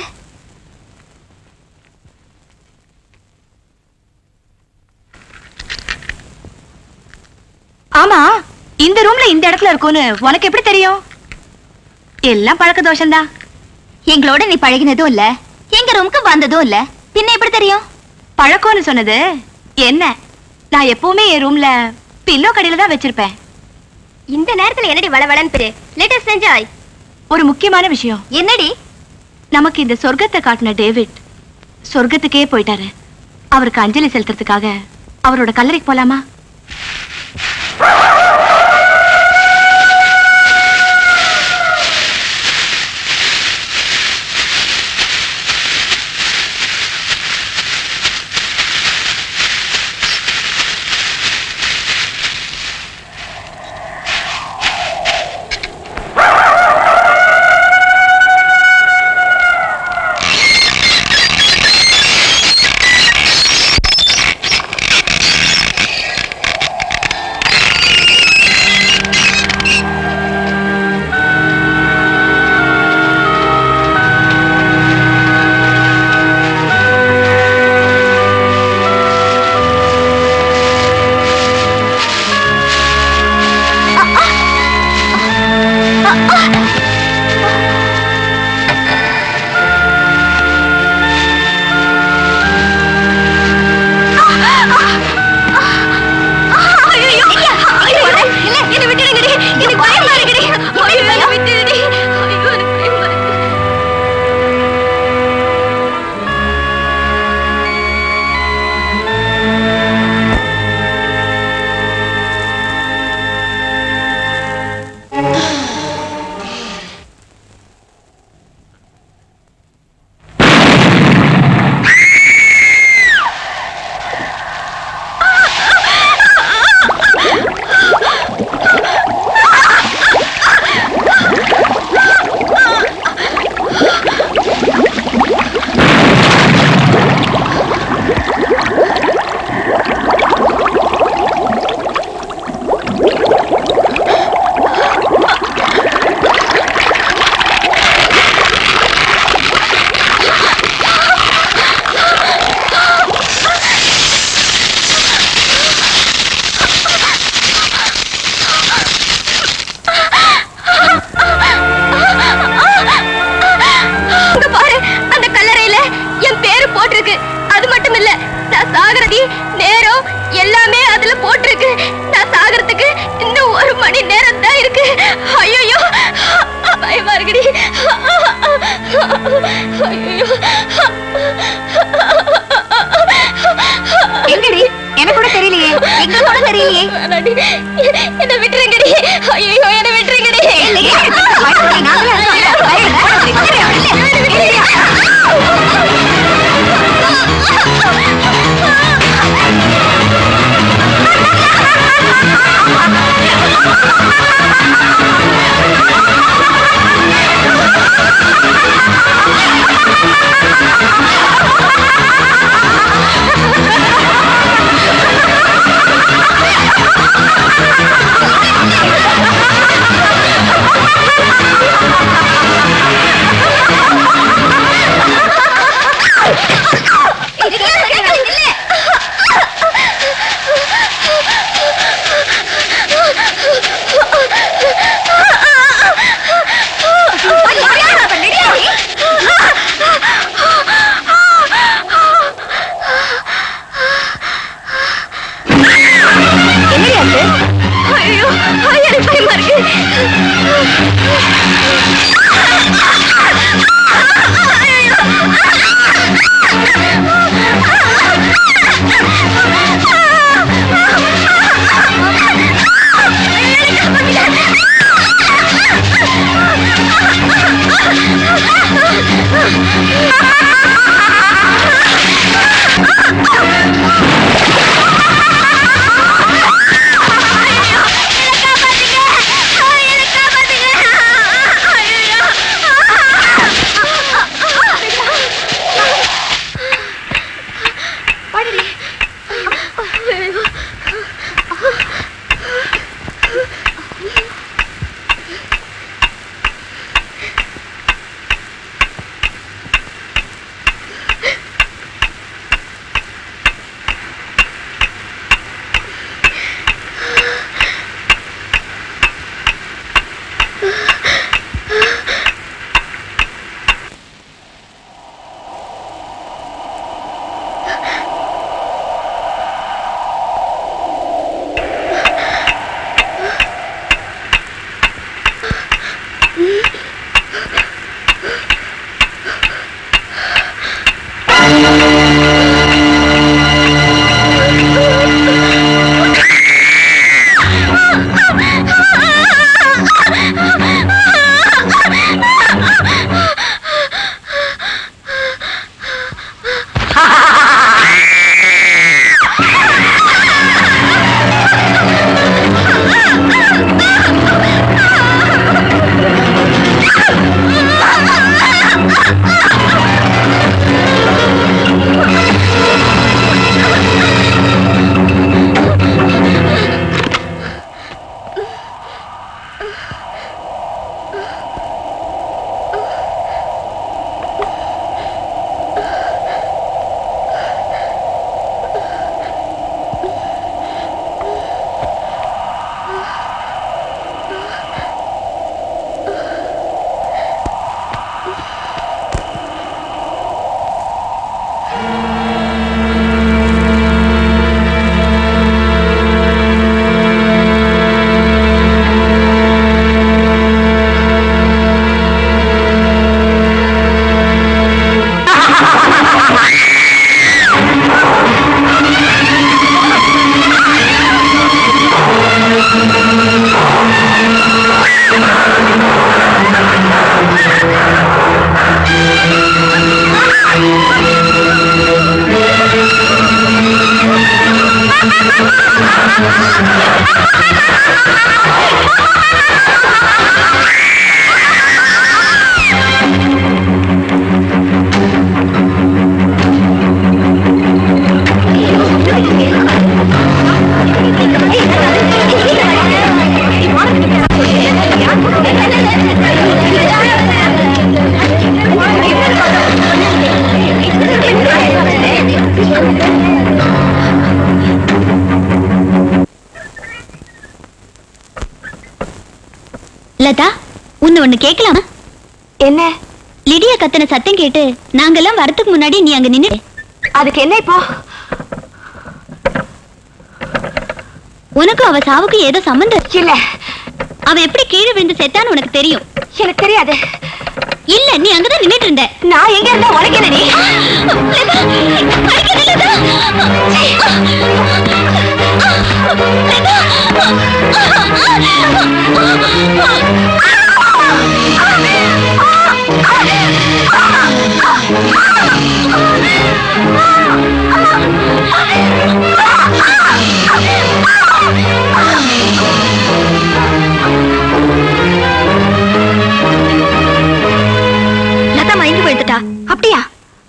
ஆமா இந்த ரூம்ல இந்த இடத்துல இருக்கும்னு உனக்கு எப்படி தெரியும் எல்லாம் பழக்க தோஷம்தான் எங்களோட நீ பழகினதும் இல்ல எங்க ரூமுக்கு வந்ததும் இல்ல பின்ன எப்படி தெரியும் பழக்கம்னு சொன்னது என்ன நான் எப்பவுமே என் ரூம்ல பில்லோ கடையில தான் வச்சிருப்பேன் இந்த நேரத்துல என்னடி வளவளன்னு பெரு லேட்டஸ்ட் என்ஜாய் ஒரு முக்கியமான விஷயம் என்னடி நமக்கு இந்த சொர்க்கத்தை காட்டின டேவிட் சொர்க்கத்துக்கே போயிட்டாரு அவருக்கு அஞ்சலி செலுத்துறதுக்காக அவரோட கல்லறைக்கு போலாமா அங்க பாரு அந்த கல்லறையில என் பேரு போட்டிருக்கு அது மட்டும் இல்ல நான் சாகரதி நேரம் எல்லாமே அதுல போட்டிருக்கு நான் சாகறதுக்கு இன்னும் ஒரு மணி நேரம் தான் இருக்கு ஐயோ பயமா இருக்குடி ஐயோ எங்கடி எனக்கு கூட தெரியலையே எங்க கூட தெரியலையே என்ன விட்டுருங்கடி ஐயோ என்ன விட்டுருங்கடி ஐயோ எனக்கு பயமா இருக்கு ஐயோ லதா உன்னை ஒண்ணு கேட்கலாமா என்ன லிடியா கத்தன சத்தம் கேட்டு நாங்கெல்லாம் வரதுக்கு முன்னாடி நீ அங்க நின்னு அதுக்கு என்ன இப்போ உனக்கும் அவ சாவுக்கு ஏதோ சம்பந்தம் இல்ல அவ எப்படி கீழே விழுந்து செத்தான்னு உனக்கு தெரியும் எனக்கு தெரியாது இல்ல நீ அங்கதான் நின்னுட்டு இருந்த நான் எங்க இருந்தா உனக்கு என்ன நீ லதா மயங்கி போயிட்டுட்டா அப்படியா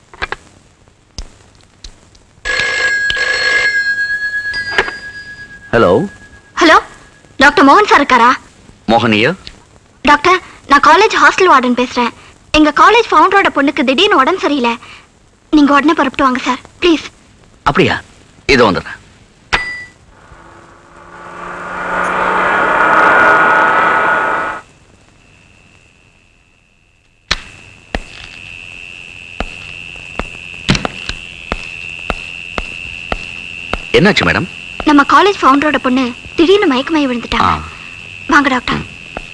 ஹலோ ஹலோ டாக்டர் மோகன் சார் இருக்காரா மோகனியா டாக்டர் நான் காலேஜ் ஹாஸ்டல் வார்டன் பேசுறேன் எங்க காலேஜ் ஃபவுண்டரோட பொண்ணுக்கு திடீர்னு உடம்பு சரியில்லை நீங்க உடனே புறப்பட்டு வாங்க சார் ப்ளீஸ் அப்படியா இதோ வந்துடுறேன் என்னாச்சு மேடம் நம்ம காலேஜ் ஃபவுண்டரோட பொண்ணு திடீர்னு மயக்கமாயி விழுந்துட்டாங்க வாங்க டாக்டர்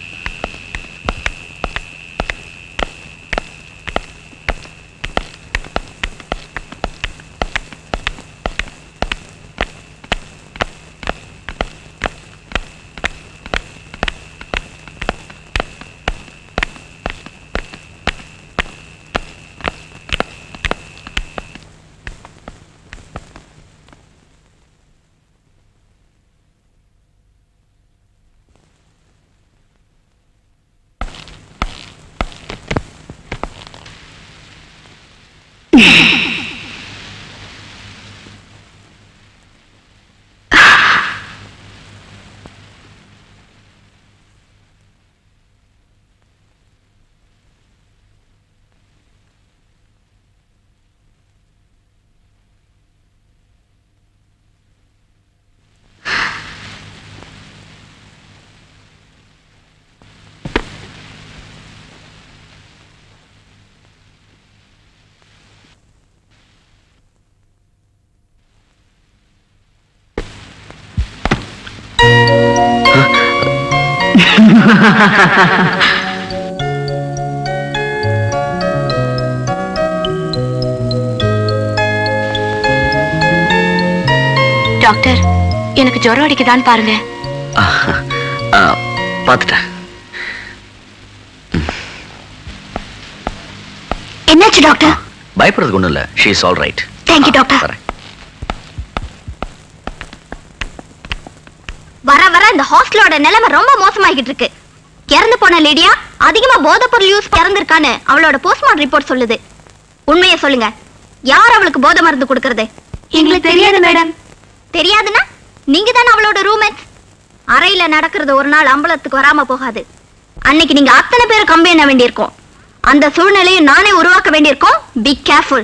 டாக்டர் எனக்கு ஜுரம் அடிக்குதான்னு பாருங்க பார்த்துட்டேன் என்னாச்சு டாக்டர் பயப்படுறதுக்கு ஒன்றும் இல்லை she is all right thank you doctor வரேன் வர வர இந்த ஹாஸ்டலோட நிலைமை ரொம்ப மோசமாகிட்டு இருக்கு இறந்து போன லேடியா அதிகமா போதைப் பொருள் யூஸ் இறந்திருக்கான்னு அவளோட போஸ்ட்மார்டம் ரிப்போர்ட் சொல்லுது உண்மையை சொல்லுங்க யார் அவளுக்கு போதை மருந்து கொடுக்கறது எங்களுக்கு தெரியாது மேடம் தெரியாதுன்னா நீங்க தானே அவளோட ரூம்மேட்ஸ் அறையில நடக்கிறது ஒரு நாள் அம்பலத்துக்கு வராம போகாது அன்னைக்கு நீங்க அத்தனை பேர் கம்பி எண்ண வேண்டியிருக்கும் அந்த சூழ்நிலையை நானே உருவாக்க வேண்டியிருக்கும் பி கேர்ஃபுல்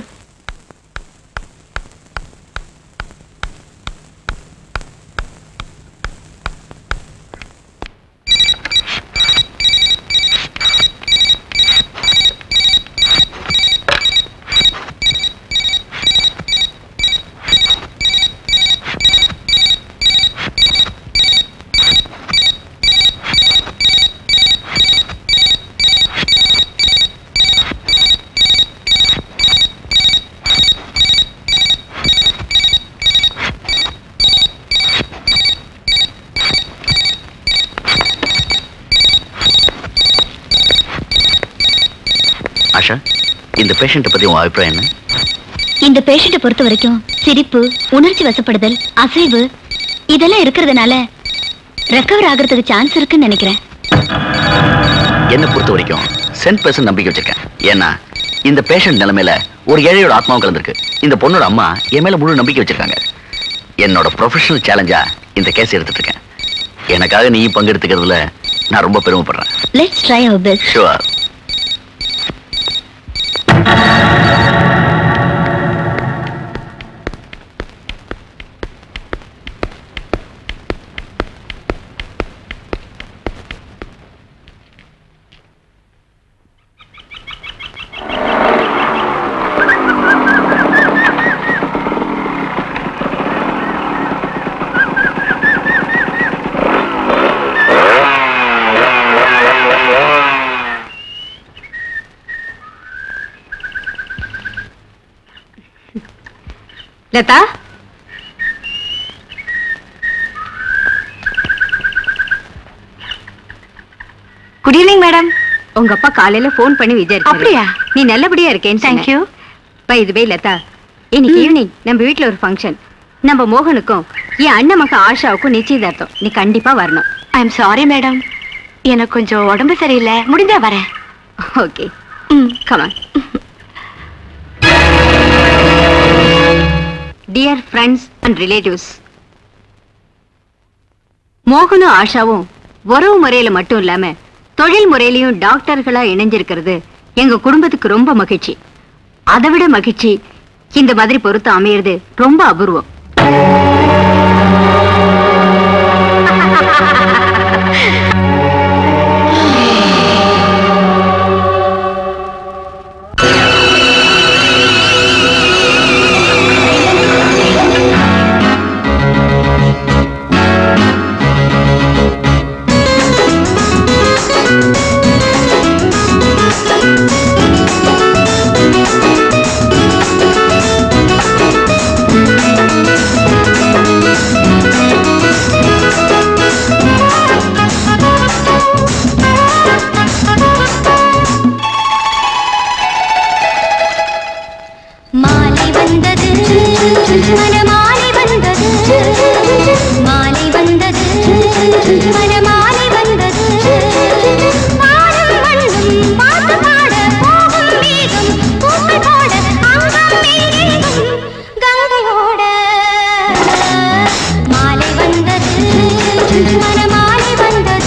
ஆஷா இந்த பேஷண்ட்டை பத்தி உன் அபிப்பிராயம் என்ன இந்த பேஷண்ட்டை பொறுத்த வரைக்கும் சிரிப்பு உணர்ச்சி வசப்படுதல் அசைவு இதெல்லாம் இருக்கிறதுனால ரெக்கவர் ஆகிறதுக்கு சான்ஸ் இருக்குன்னு நினைக்கிறேன் என்னை பொறுத்த வரைக்கும் சென்ட் பர்சன்ட் நம்பிக்கை வச்சிருக்கேன் ஏன்னா இந்த பேஷண்ட் நிலைமையில ஒரு ஏழையோட ஆத்மாவும் கலந்துருக்கு இந்த பொண்ணோட அம்மா என் மேல முழு நம்பிக்கை வச்சிருக்காங்க என்னோட ப்ரொஃபஷனல் சேலஞ்சா இந்த கேஸ் எடுத்துட்டு இருக்கேன் எனக்காக நீ பங்கெடுத்துக்கிறதுல நான் ரொம்ப பெருமைப்படுறேன் let's try our best sure Latha good evening madam உங்க அப்பா காலையில ஃபோன் பண்ணி விஜய் அப்படியா? நீ நல்லபடியா இருக்கேன்னு Thank you. பை இது பை லதா இன்னைக்கு ஈவினிங் நம்ம வீட்ல ஒரு ஃபங்க்ஷன் நம்ம மோகனுக்கும் என் அண்ணன் மக ஆஷாவுக்கும் நிச்சயதார்த்தம் நீ கண்டிப்பா வரணும் ஐ எம் சாரி மேடம் எனக்கு கொஞ்சம் உடம்பு சரியில்லை முடிஞ்சா வரேன் ஓகே ம் come on dear friends and relatives மோகனும் ஆஷாவும் உறவு முறையில மட்டும் இல்லாம தொழில் முறையிலையும் டாக்டர்களா இணைஞ்சிருக்கிறது எங்க குடும்பத்துக்கு ரொம்ப மகிழ்ச்சி அதை விட மகிழ்ச்சி இந்த மாதிரி பொருத்தம் அமையிறது ரொம்ப அபூர்வம் மாலை வந்தது மனமாலை வந்தது மாலை வந்தது மனமாலை வந்தது பாடும் மண்ணும் பாட்டு பாட போகும் மேகம் பூக்கள் போட அங்கம் மேகம் கங்கையோட மாலை வந்தது மனமாலை வந்தது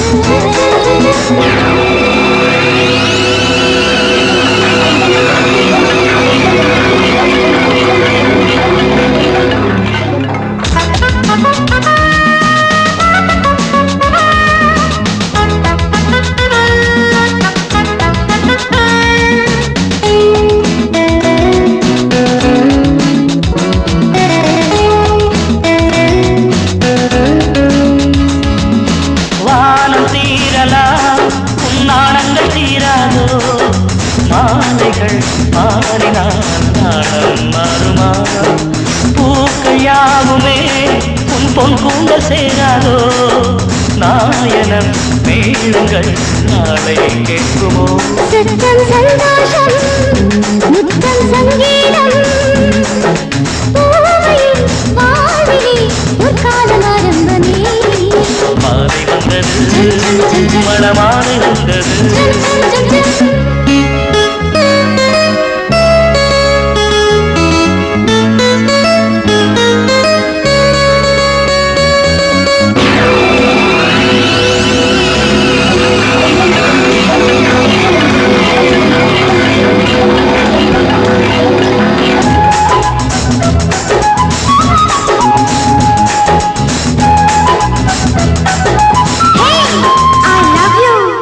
வானம் தீரலாம் உன்னானங்கள் தீராதோ மாலைகள் மாறினால் நாணம் மாறுமா பூக்கள் யாவுமே உன் பொன் கூந்தல் சேராதோ நாயனம் மேளுங்கள் நாளை கேட்குமோ சுத்தம் சந்தோஷம் முத்தம் சங்கீதம் பூவையில் வாழ்விலே ஒரு காலம் ஆரம்பமே மாலை வந்தது மனமாலை வந்தது I love you.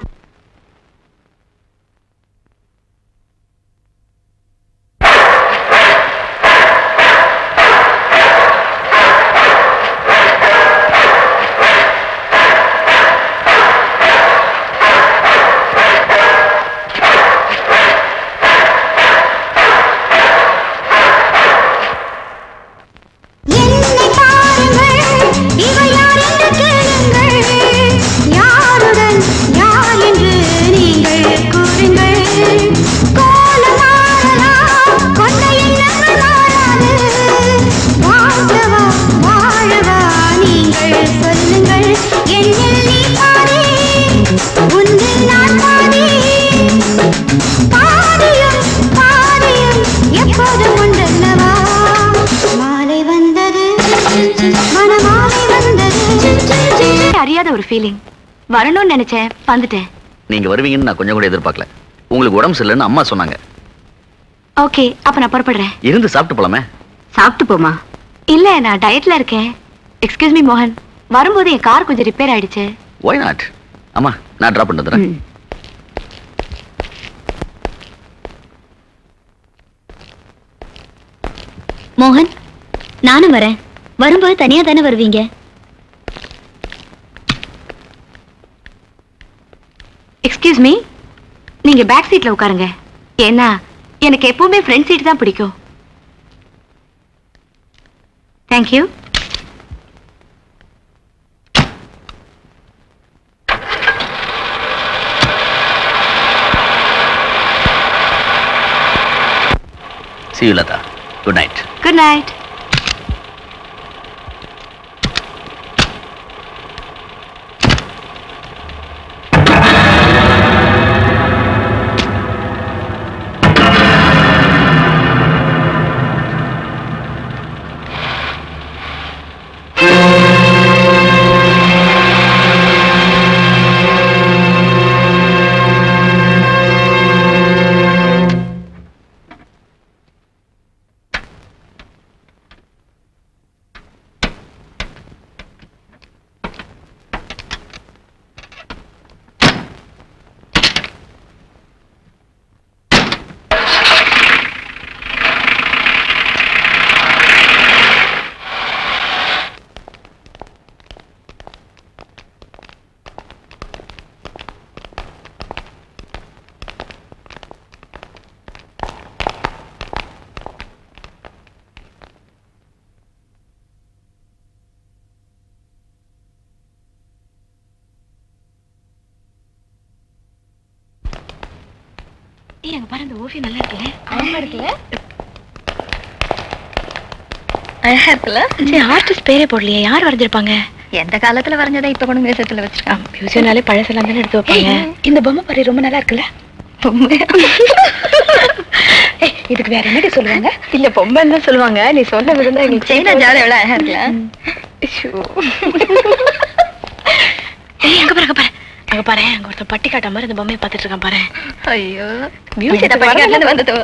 என்னை பாருங்கள் இவள் யார் என்று கேளுங்கள் யாருடன் யார் என்று நீங்கள் கூறுங்கள் கோலம் மாறலாம் கொண்ட எண்ணங்கள் மாறாது வாழ்வா வாழவா நீங்கள் சொல்லுங்கள் என்னில் நீ பாதி உன்னில் நான் பாதி பாதியும் பாதியும் எப்போதும் உண்டல்லவா மாலை வந்தது மனமாலை வந்தது அறியாத ஒரு ஃபீலிங் வரணும்னு நினைச்சேன் வந்துட்டேன் நீங்க வருவீங்கன்னு நான் கொஞ்சம் கூட எதிர்பார்க்கல உங்களுக்கு உடம்பு சரியில்லைன்னு அம்மா சொன்னாங்க ஓகே அப்ப நான் புறப்படுறேன் இருந்து சாப்பிட்டு போலாமே சாப்பிட்டு போமா இல்ல நான் டயட்ல இருக்கேன் எக்ஸ்கியூஸ் மீ மோகன் வரும்போது என் கார் கொஞ்சம் ரிப்பேர் ஆயிடுச்சு ஒய் நாட் அம்மா நான் ட்ராப் பண்ணிட்டு வந்துடுறேன் ம். மோகன் நானும் வரேன் வரும்போது தனியா தானே வருவீங்க எக்ஸ்கியூஸ் மீ நீங்க பேக் சீட்ல உட்காருங்க ஏன்னா எனக்கு எப்பவுமே ஃப்ரண்ட் சீட் தான் பிடிக்கும் thank you See you, Lata. Good night. Good night ஏய் அங்க பாரு இந்த ஓவியம் நல்லா இருக்குல்ல அழகா இருக்குல்ல அழகா இருக்குல்ல சரி ஆர்டிஸ்ட் பேரே போடலையே யார் வரைஞ்சிருப்பாங்க எந்த காலத்துல வரைஞ்சதை இப்ப கொண்டு மியூசியத்துல வச்சிருக்கான் மியூசியம்னாலே பழசெல்லாம் தானே எடுத்து வைப்பாங்க இந்த பொம்மை பாரு ரொம்ப நல்லா இருக்குல்ல ஏய், இதுக்கு வேற என்னடி சொல்லுவாங்க இல்ல பொம்மைன்னு தான் சொல்லுவாங்க நீ சொல்ல விருந்தா எங்களுக்கு சைனா ஜாதி எவ்வளவு அழகா இருக்குல்ல ஏய் அங்க பாரு அங்க பாரு அங்க பாரு அங்க ஒருத்தன் பட்டி காட்ட மாதிரி இந்த பொம்மையை பார்த்துட்டு இருக்கான் பாரு ஐயோ மியூசியத்தை படிக்காட்டுல இருந்து வந்தது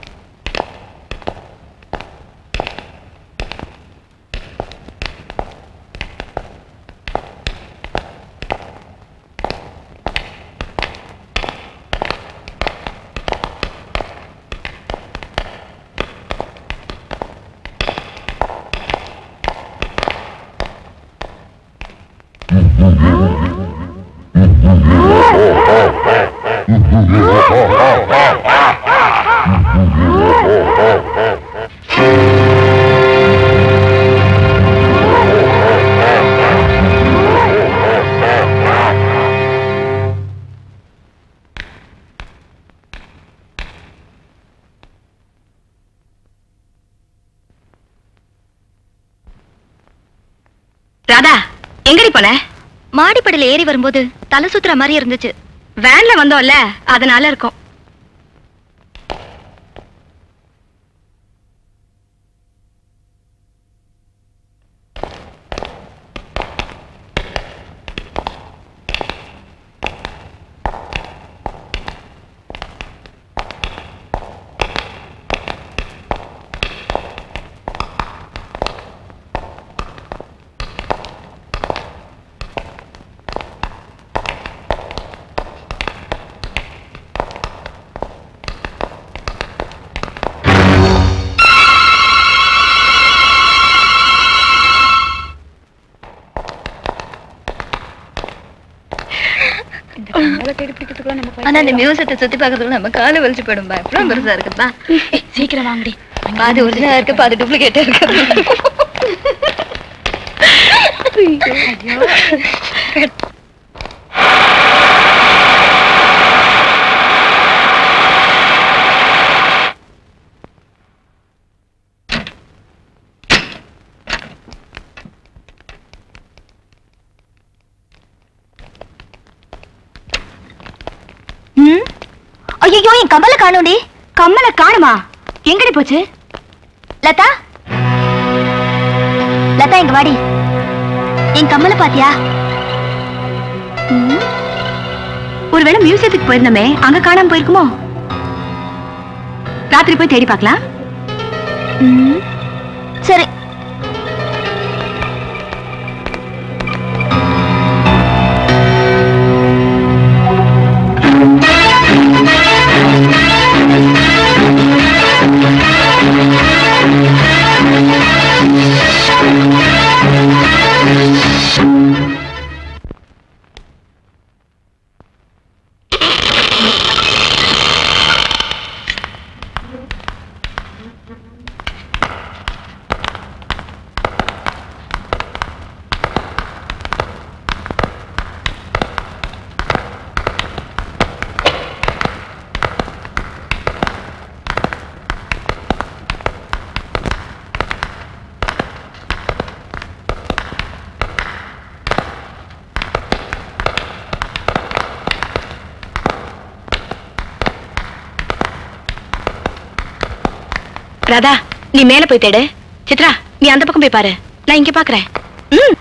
ராதா எங்கடி போன மாடிப்படியில ஏறி வரும்போது தலை சுத்துற மாதிரி இருந்துச்சு வேன்ல வந்தோம்ல அதனால இருக்கும் ஆனா இந்த மியூசியத்தை சுத்தி பார்க்கறதுக்குள்ள நம்ம காலை வலிச்சு போயிடும் எவ்வளவு பெருசா இருக்குதா சீக்கிரம் வாங்கடி பாதி ஒரிஜினலா இருக்கு பாதி டூப்ளிகேட்டா இருக்கு ஐயோ என் கம்மல காணோடி கம்மல காணுமா எங்கடி போச்சு லதா லதா இங்க வாடி என் கம்மல பாத்தியா ஒருவேளை மியூசியத்துக்கு போயிருந்தோமே அங்க காணாம போயிருக்குமோ ராத்திரி போய் தேடி பார்க்கலாம் சரி ராதா நீ மேல போய் தேடு சித்ரா நீ அந்த பக்கம் போய் பாரு நான் இங்க பாக்குறேன் ம்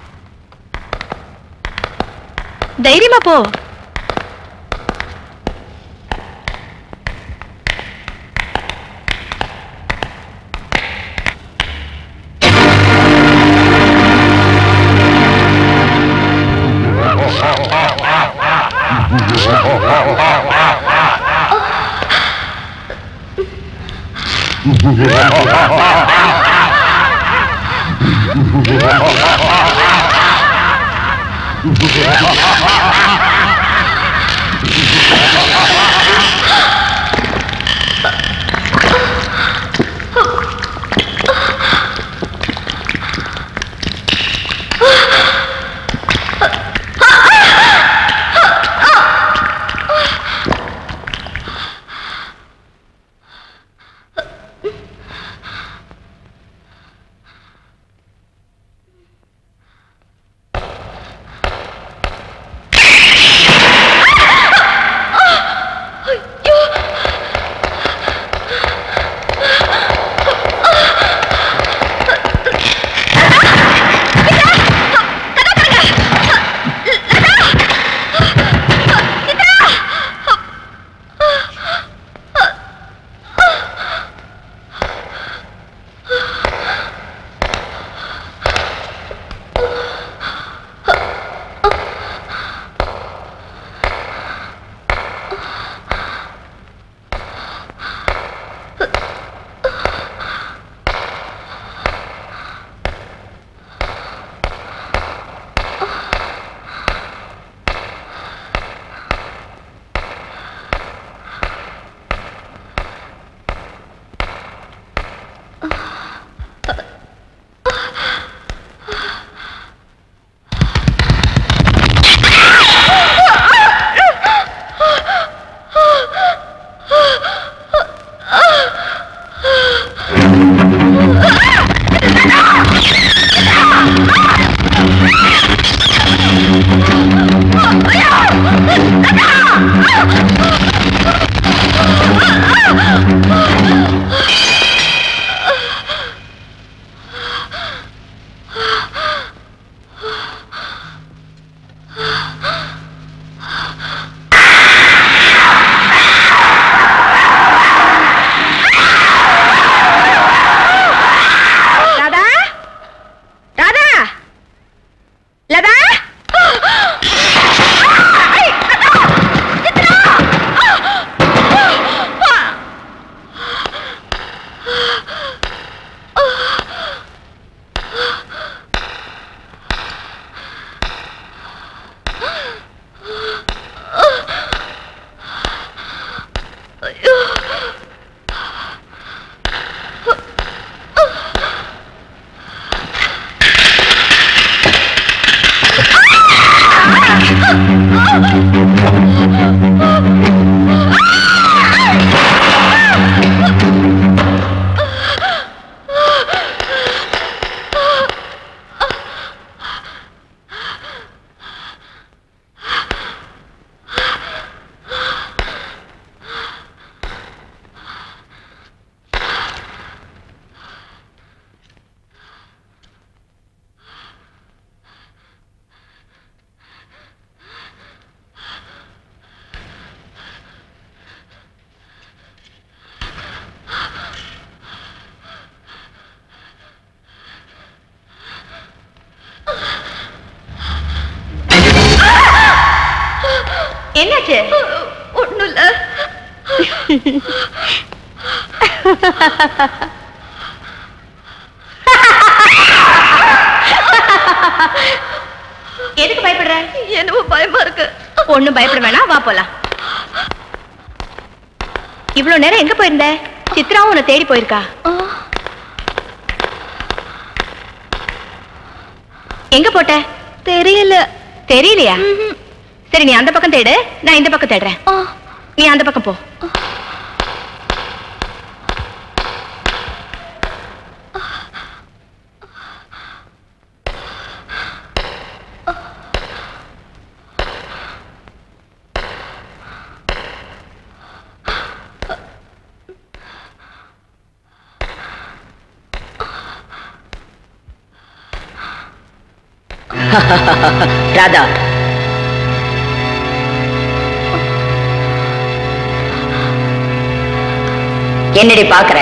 தைரியமா போ ராதா ராதா லதா என்னாச்சு ஒண்ணும் இல்ல எதுக்கு பயப்படுற என்னவோ பயமா இருக்கு ஒண்ணும் பயப்பட வேணாம் வா போலாம் இவ்வளவு நேரம் எங்க போயிருந்த சித்ராவும் உன்னை தேடி போயிருக்கா எங்க போட்ட தெரியல தெரியலையா சரி நீ அந்த பக்கம் தேடு நான் இந்த பக்கம் தேடுறேன் நீ அந்த பக்கம் போ ராதா என்னடி பாக்குற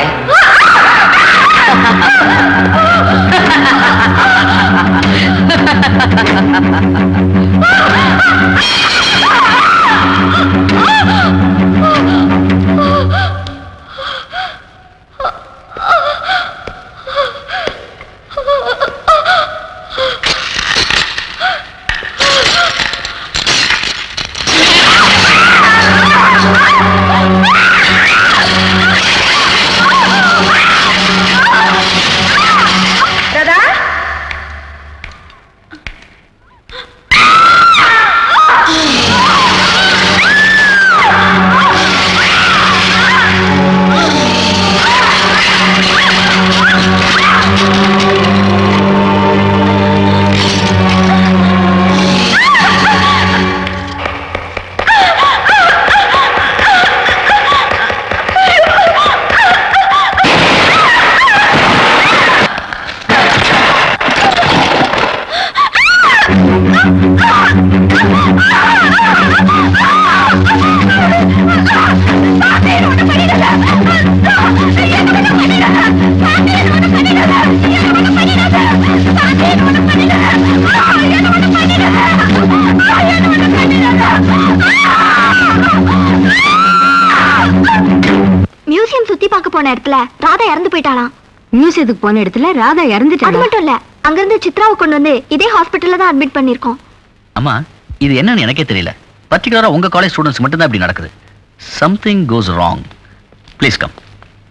மியூசியம் சுத்தி பார்க்க போன இடத்துல ராதா இறந்து போயிட்டாளாம் மியூசியத்துக்கு போன இடத்துல ராதா அது இறந்துட்டாங்க மட்டும் இல்ல அங்கிருந்து சித்ராவை கொண்டு வந்து இதே ஹாஸ்பிட்டல்ல தான் அட்மிட் பண்ணிருக்கோம் அம்மா இது என்னன்னு எனக்கே தெரியல பர்டிகுலரா உங்க காலேஜ் ஸ்டூடெண்ட்ஸ் மட்டும் தான் இப்படி நடக்குது something goes wrong please come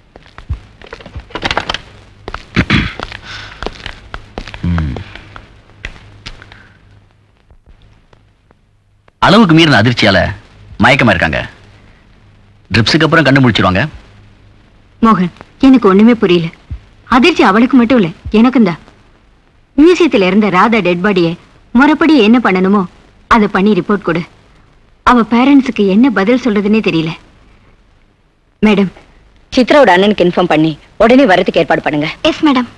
அளவுக்கு மீறின அதிர்ச்சியால மயக்கமா இருக்காங்க ட்ரிப்ஸுக்கு அப்புறம் கண்டுபிடிச்சிருவாங்க மோகன் எனக்கு ஒண்ணுமே புரியல அதிர்ச்சி அவளுக்கு மட்டும் இல்ல எனக்கும் தான் மியூசியத்துல இருந்த ராதா டெட் பாடியை முறைப்படி என்ன பண்ணணுமோ அதை பண்ணி ரிப்போர்ட் கொடு அவ பேரண்ட்ஸுக்கு என்ன பதில் சொல்றதுன்னே தெரியல மேடம் சித்ராவோட அண்ணனுக்கு இன்ஃபார்ம் பண்ணி உடனே வரதுக்கு ஏற்பாடு பண்ணுங்க எஸ் மேடம்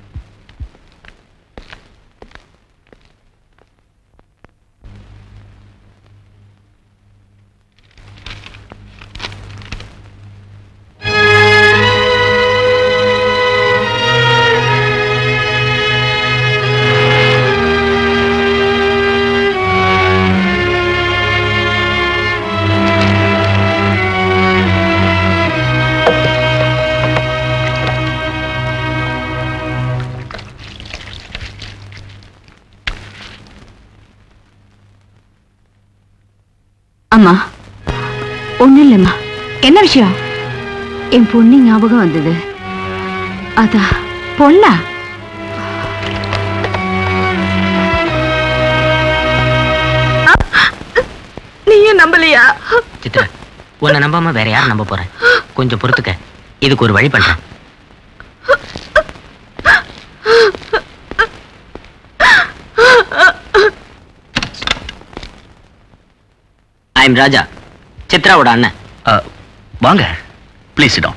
அம்மா ஒண்ணும் இல்லம்மா என்ன விஷயம் என் பொண்ணு ஞாபகம் வந்தது அதா பொண்ணா நீயும் நம்பலையா சித்ரா உன்னை நம்பாம வேற யார் நம்ப போறேன் கொஞ்சம் பொறுத்துக்க இதுக்கு ஒரு வழி பண்றேன் ஐ எம் ராஜா சித்ராவோட அண்ணன் அஹ், வாங்க ப்ளீஸ் இடம்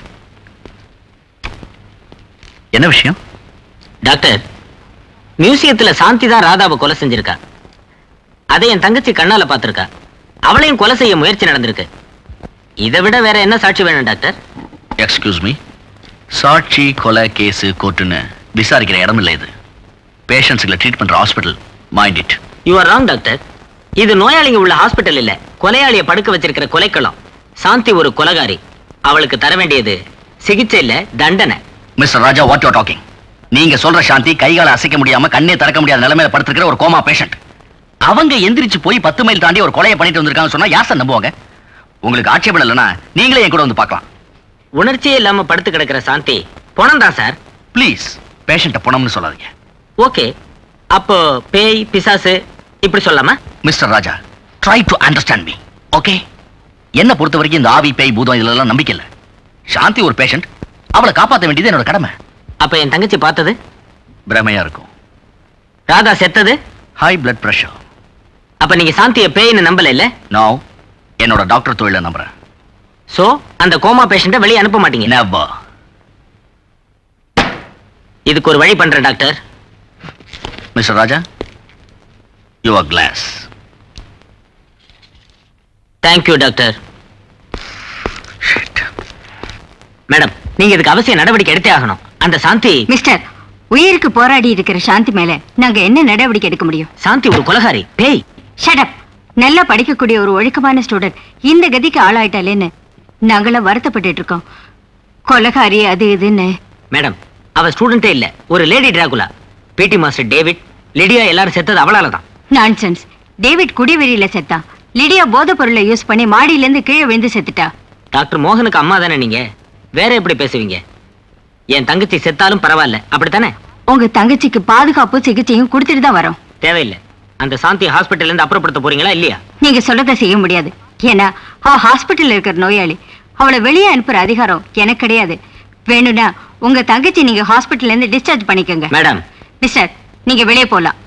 என்ன விஷயம் டாக்டர் மியூசியத்துல சாந்தி தான் ராதாவை கொலை செஞ்சிருக்கா அதை என் தங்கச்சி கண்ணால பார்த்திருக்கா அவளையும் கொலை செய்ய முயற்சி நடந்திருக்கு இதை விட வேற என்ன சாட்சி வேணும் டாக்டர் எக்ஸ்கியூஸ் மீ சாட்சி கொலை கேஸு கோர்ட்டுன்னு விசாரிக்கிற இடம் இல்லை இது பேஷண்ட்ஸுகளை ட்ரீட் பண்ற hospital mind it you are wrong doctor இது நோயாளிங்க உள்ள ஹாஸ்பிட்டல் இல்ல கொலையாளிய படுக்க வச்சிருக்கிற கொலைக்களம் சாந்தி ஒரு கொலகாரி அவளுக்கு தர வேண்டியது சிகிச்சை இல்ல தண்டனை Mr Raja what you talking நீங்க சொல்ற சாந்தி கைகால அசைக்க முடியாம கண்ணே திறக்க முடியாத நிலைமையில படுத்திருக்கிற ஒரு கோமா பேஷண்ட் அவங்க எந்திரிச்சு போய் பத்து மைல் தாண்டி ஒரு கொலையை பண்ணிட்டு வந்திருக்காங்க சொன்னா யார் சார் நம்புவாங்க உங்களுக்கு ஆட்சேபம் இல்லைன்னா நீங்களே என் கூட வந்து பார்க்கலாம் உணர்ச்சியே இல்லாம படுத்து கிடக்கிற சாந்தி பணம் தான் சார் ப்ளீஸ் பேஷண்ட்டை பணம்னு சொல்லாதீங்க ஓகே அப்போ பேய் பிசாசு இப்படி சொல்லாமா Mr Raja try to understand me okay என்ன பொறுத்த வரைக்கும் இந்த ஆவி பேய் பூதம் இதுல எல்லாம் நம்பிக்கை இல்லை சாந்தி ஒரு பேஷண்ட் அவளை காப்பாற்ற வேண்டியது என்னோட கடமை அப்ப என் தங்கச்சி பார்த்தது பிரமையா இருக்கும் ராதா செத்தது ஹை பிளட் பிரஷர் அப்ப நீங்க சாந்திய பேய்னு நம்பல இல்ல நான் என்னோட டாக்டர் தொழிலை நம்புறேன் சோ அந்த கோமா பேஷண்ட வெளியே அனுப்ப மாட்டீங்க நெவர் இதுக்கு ஒரு வழி பண்றேன் doctor Mr Raja your class thank you doctor madam நீங்க இதுக்கு அவசிய நடவடிக்கை எடுத்தே ஆகணும் அந்த சாந்தி மிஸ்டர் உயிருக்கு போராடி இருக்கிற சாந்தி மேல நாங்க என்ன நடவடிக்கை எடுக்க முடியும் சாந்தி ஒரு கொலகாரி பேய் ஷடப் நல்லா படிக்கக்கூடிய ஒரு ஒழுக்கமான ஸ்டூடெண்ட் இந்த கதிக்கு ஆளாயிட்டாலேன்னு நாங்களாம் வருத்தப்பட்டுட்டு இருக்கோம் கொலகாரி அது இதுன்னு மேடம் அவ ஸ்டூடெண்டே இல்ல ஒரு லேடி டிராகுலா பிடி மாஸ்டர் டேவிட் லிடியா எல்லாரும் செத்தது அவளால தான் நான்சென்ஸ் டேவிட் குடிவெறியில செத்தான் லிடியா போதைப் பொருளை யூஸ் பண்ணி மாடியில இருந்து கீழே விழுந்து செத்துட்டா டாக்டர் மோகனுக்கு அம்மா தானே நீங்க வேற எப்படி பேசுவீங்க என் தங்கச்சி செத்தாலும் பரவாயில்ல அப்படித்தானே உங்க தங்கச்சிக்கு பாதுகாப்பு சிகிச்சையும் கொடுத்துட்டு தான் வரோம் தேவையில்லை அந்த சாந்தி ஹாஸ்பிட்டல்ல இருந்து அப்புறப்படுத்த போறீங்களா இல்லையா நீங்க சொல்றதை செய்ய முடியாது ஏன்னா அவ ஹாஸ்பிட்டல்ல இருக்கிற நோயாளி அவளை வெளியே அனுப்புற அதிகாரம் எனக்கு கிடையாது வேணும்னா உங்க தங்கச்சி நீங்க ஹாஸ்பிட்டல்ல இருந்து டிஸ்சார்ஜ் பண்ணிக்கோங்க மேடம் மிஸ்டர் நீங்க வெளியே போலாம்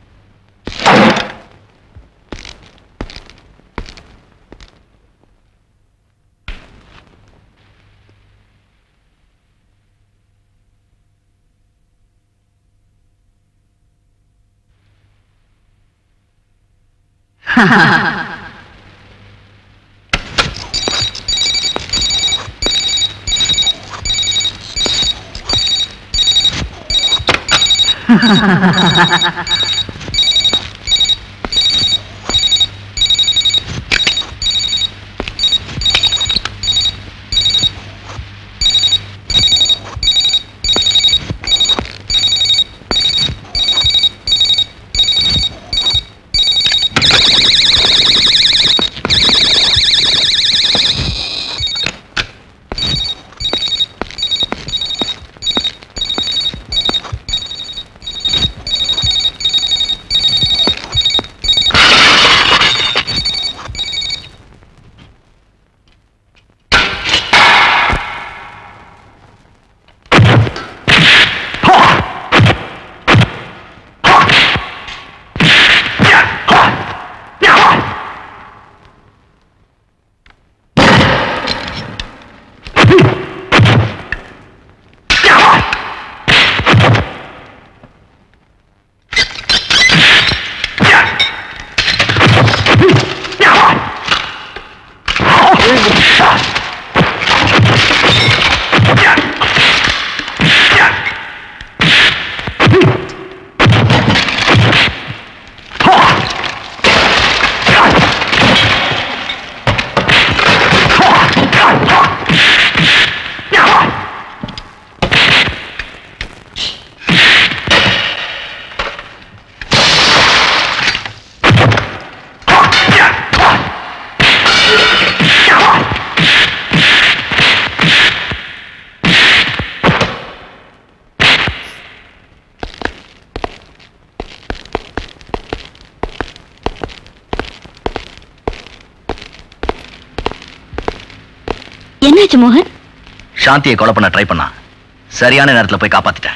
என்னாச்சு மோகன் சாந்தியை கொலை பண்ண ட்ரை பண்ணா சரியான நேரத்துல போய் காப்பாத்திட்டேன்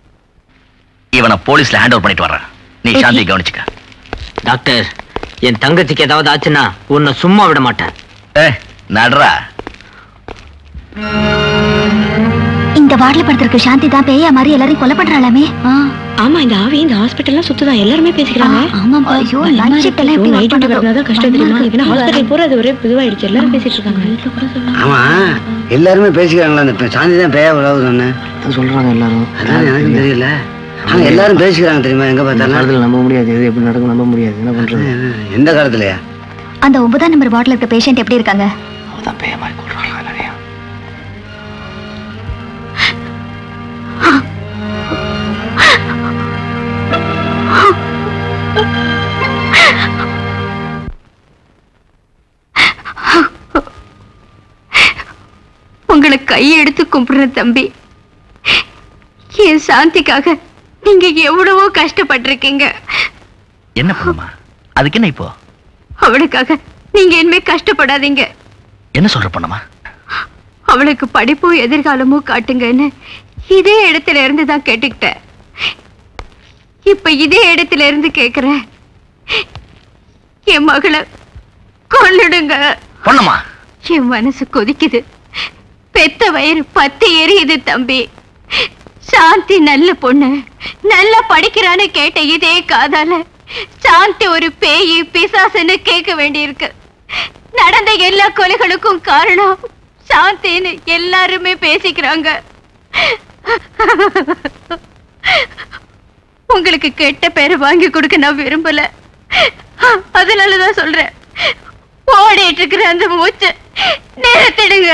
இவனை போலீஸ்ல ஹேண்ட் ஓவர் பண்ணிட்டு வர்றேன் நீ Okay. சாந்தியை கவனிச்சுக்க டாக்டர் என் தங்கச்சிக்கு ஏதாவது ஆச்சுன்னா உன்னை சும்மா விட மாட்டேன் ஏ நடுறா இந்த வார்டில் படுத்திருக்க சாந்தி தான் பேயா மாதிரி எல்லாரையும் கொலை பண்றாளாமே ஆமா இந்த ஆவி இந்த ஹாஸ்பிட்டல்லாம் சுத்துதான் எல்லாருமே பேசிக்கிறாங்க ஆமாப்பா ஐயோ நைட் ஷிஃப்ட் எல்லாம் எப்படி நைட் work டியூட்டி பண்றதோ? வரதுனால கஷ்டம் தெரியுமா பயமா இவனா இருக்கு. ஹாஸ்பிட்டல் போற அது ஒரே இதுவாயிடுச்சு எல்லாரும் பேசிட்டு இருக்காங்க ஆமா எல்லாருமே பேசிக்கிறாங்களா அந்த பெ- சாந்தி தான் பேய உழவு சொன்னேன் சொல்றாங்க எல்லாரும் அதான் எனக்கு தெரியல ஆனா எல்லாரும் பேசிக்கிறாங்க தெரியுமா எங்க பார்த்தாலும் நம்ப முடியாது எது எப்படி நடக்கும் நம்ப முடியாது என்ன பண்றது எந்த காலத்துலயா அந்த ஒன்பதாம் நம்பர் வார்டில் இருக்க பேஷண்ட் எப்படி இருக்காங்க அவதான் பேய மாதிரி கொள்றாங்க நிறைய உங்களை கையெடுத்து கும்பிடுறேன் தம்பி என் சாந்திக்காக நீங்க எவ்வளவோ கஷ்டப்பட்டிருக்கீங்க என்ன பண்ணுமா அதுக்கு என்ன இப்போ அவளுக்காக நீங்க இனிமே கஷ்டப்படாதீங்க என்ன சொல்ற பொண்ணுமா அவளுக்கு படிப்பும் எதிர்காலமும் காட்டுங்கன்னு இதே இடத்துல இருந்து தான் கேட்டுக்கிட்டேன் இப்ப இதே இடத்துல இருந்து கேக்குறேன் என் மகளை கொன்னுடுங்க பொண்ணுமா என் மனசு கொதிக்குது பெத்த வயிறு பத்து எரியுது தம்பி சாந்தி நல்ல பொண்ணு நல்லா படிக்கிறான்னு கேட்ட இதே காதால சாந்தி ஒரு பேய் பிசாசுன்னு கேட்க வேண்டியிருக்கு நடந்த எல்லா கொலைகளுக்கும் காரணம் சாந்தின்னு எல்லாருமே பேசிக்கிறாங்க உங்களுக்கு கெட்ட பேரை வாங்கி கொடுக்க நான் விரும்பல அதனாலதான் சொல்றேன் ஓடிட்டு இருக்கிற அந்த மூச்சு நிறுத்திடுங்க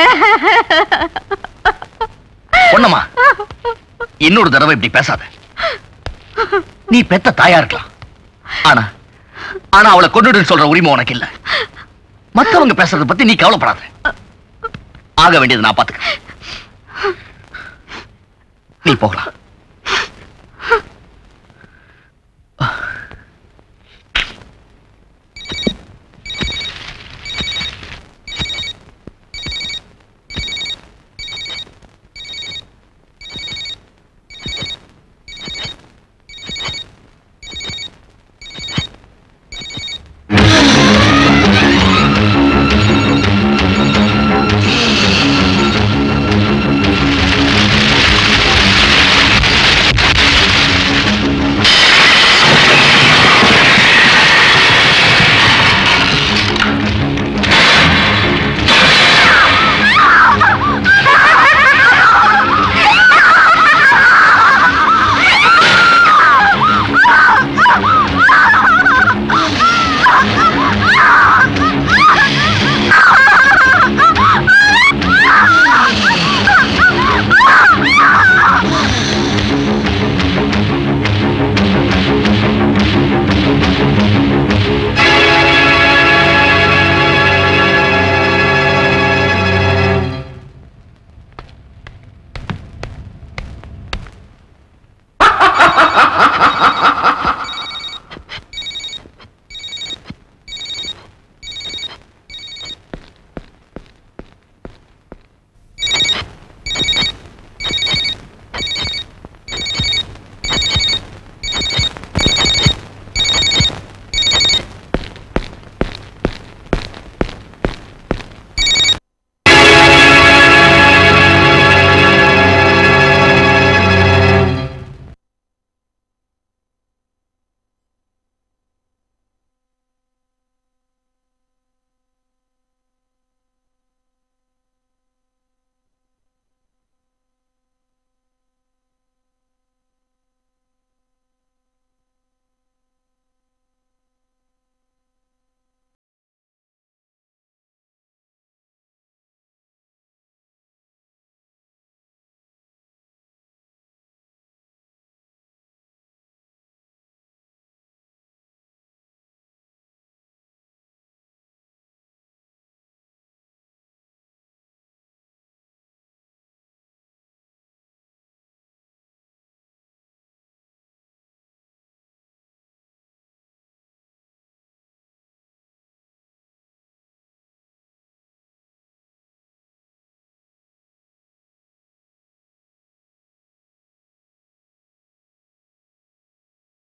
பொண்ணம்மா இன்னொரு தடவை இப்படி பேசாத நீ பெத்த தாயா இருக்கலாம் ஆனா ஆனா அவளை கொண்டுடுன்னு சொல்ற உரிமை உனக்கு இல்ல மத்தவங்க பேசுறத பத்தி நீ கவலைப்படாத ஆக வேண்டியது நான் பாத்துக்கிறேன் நீ போகலாம்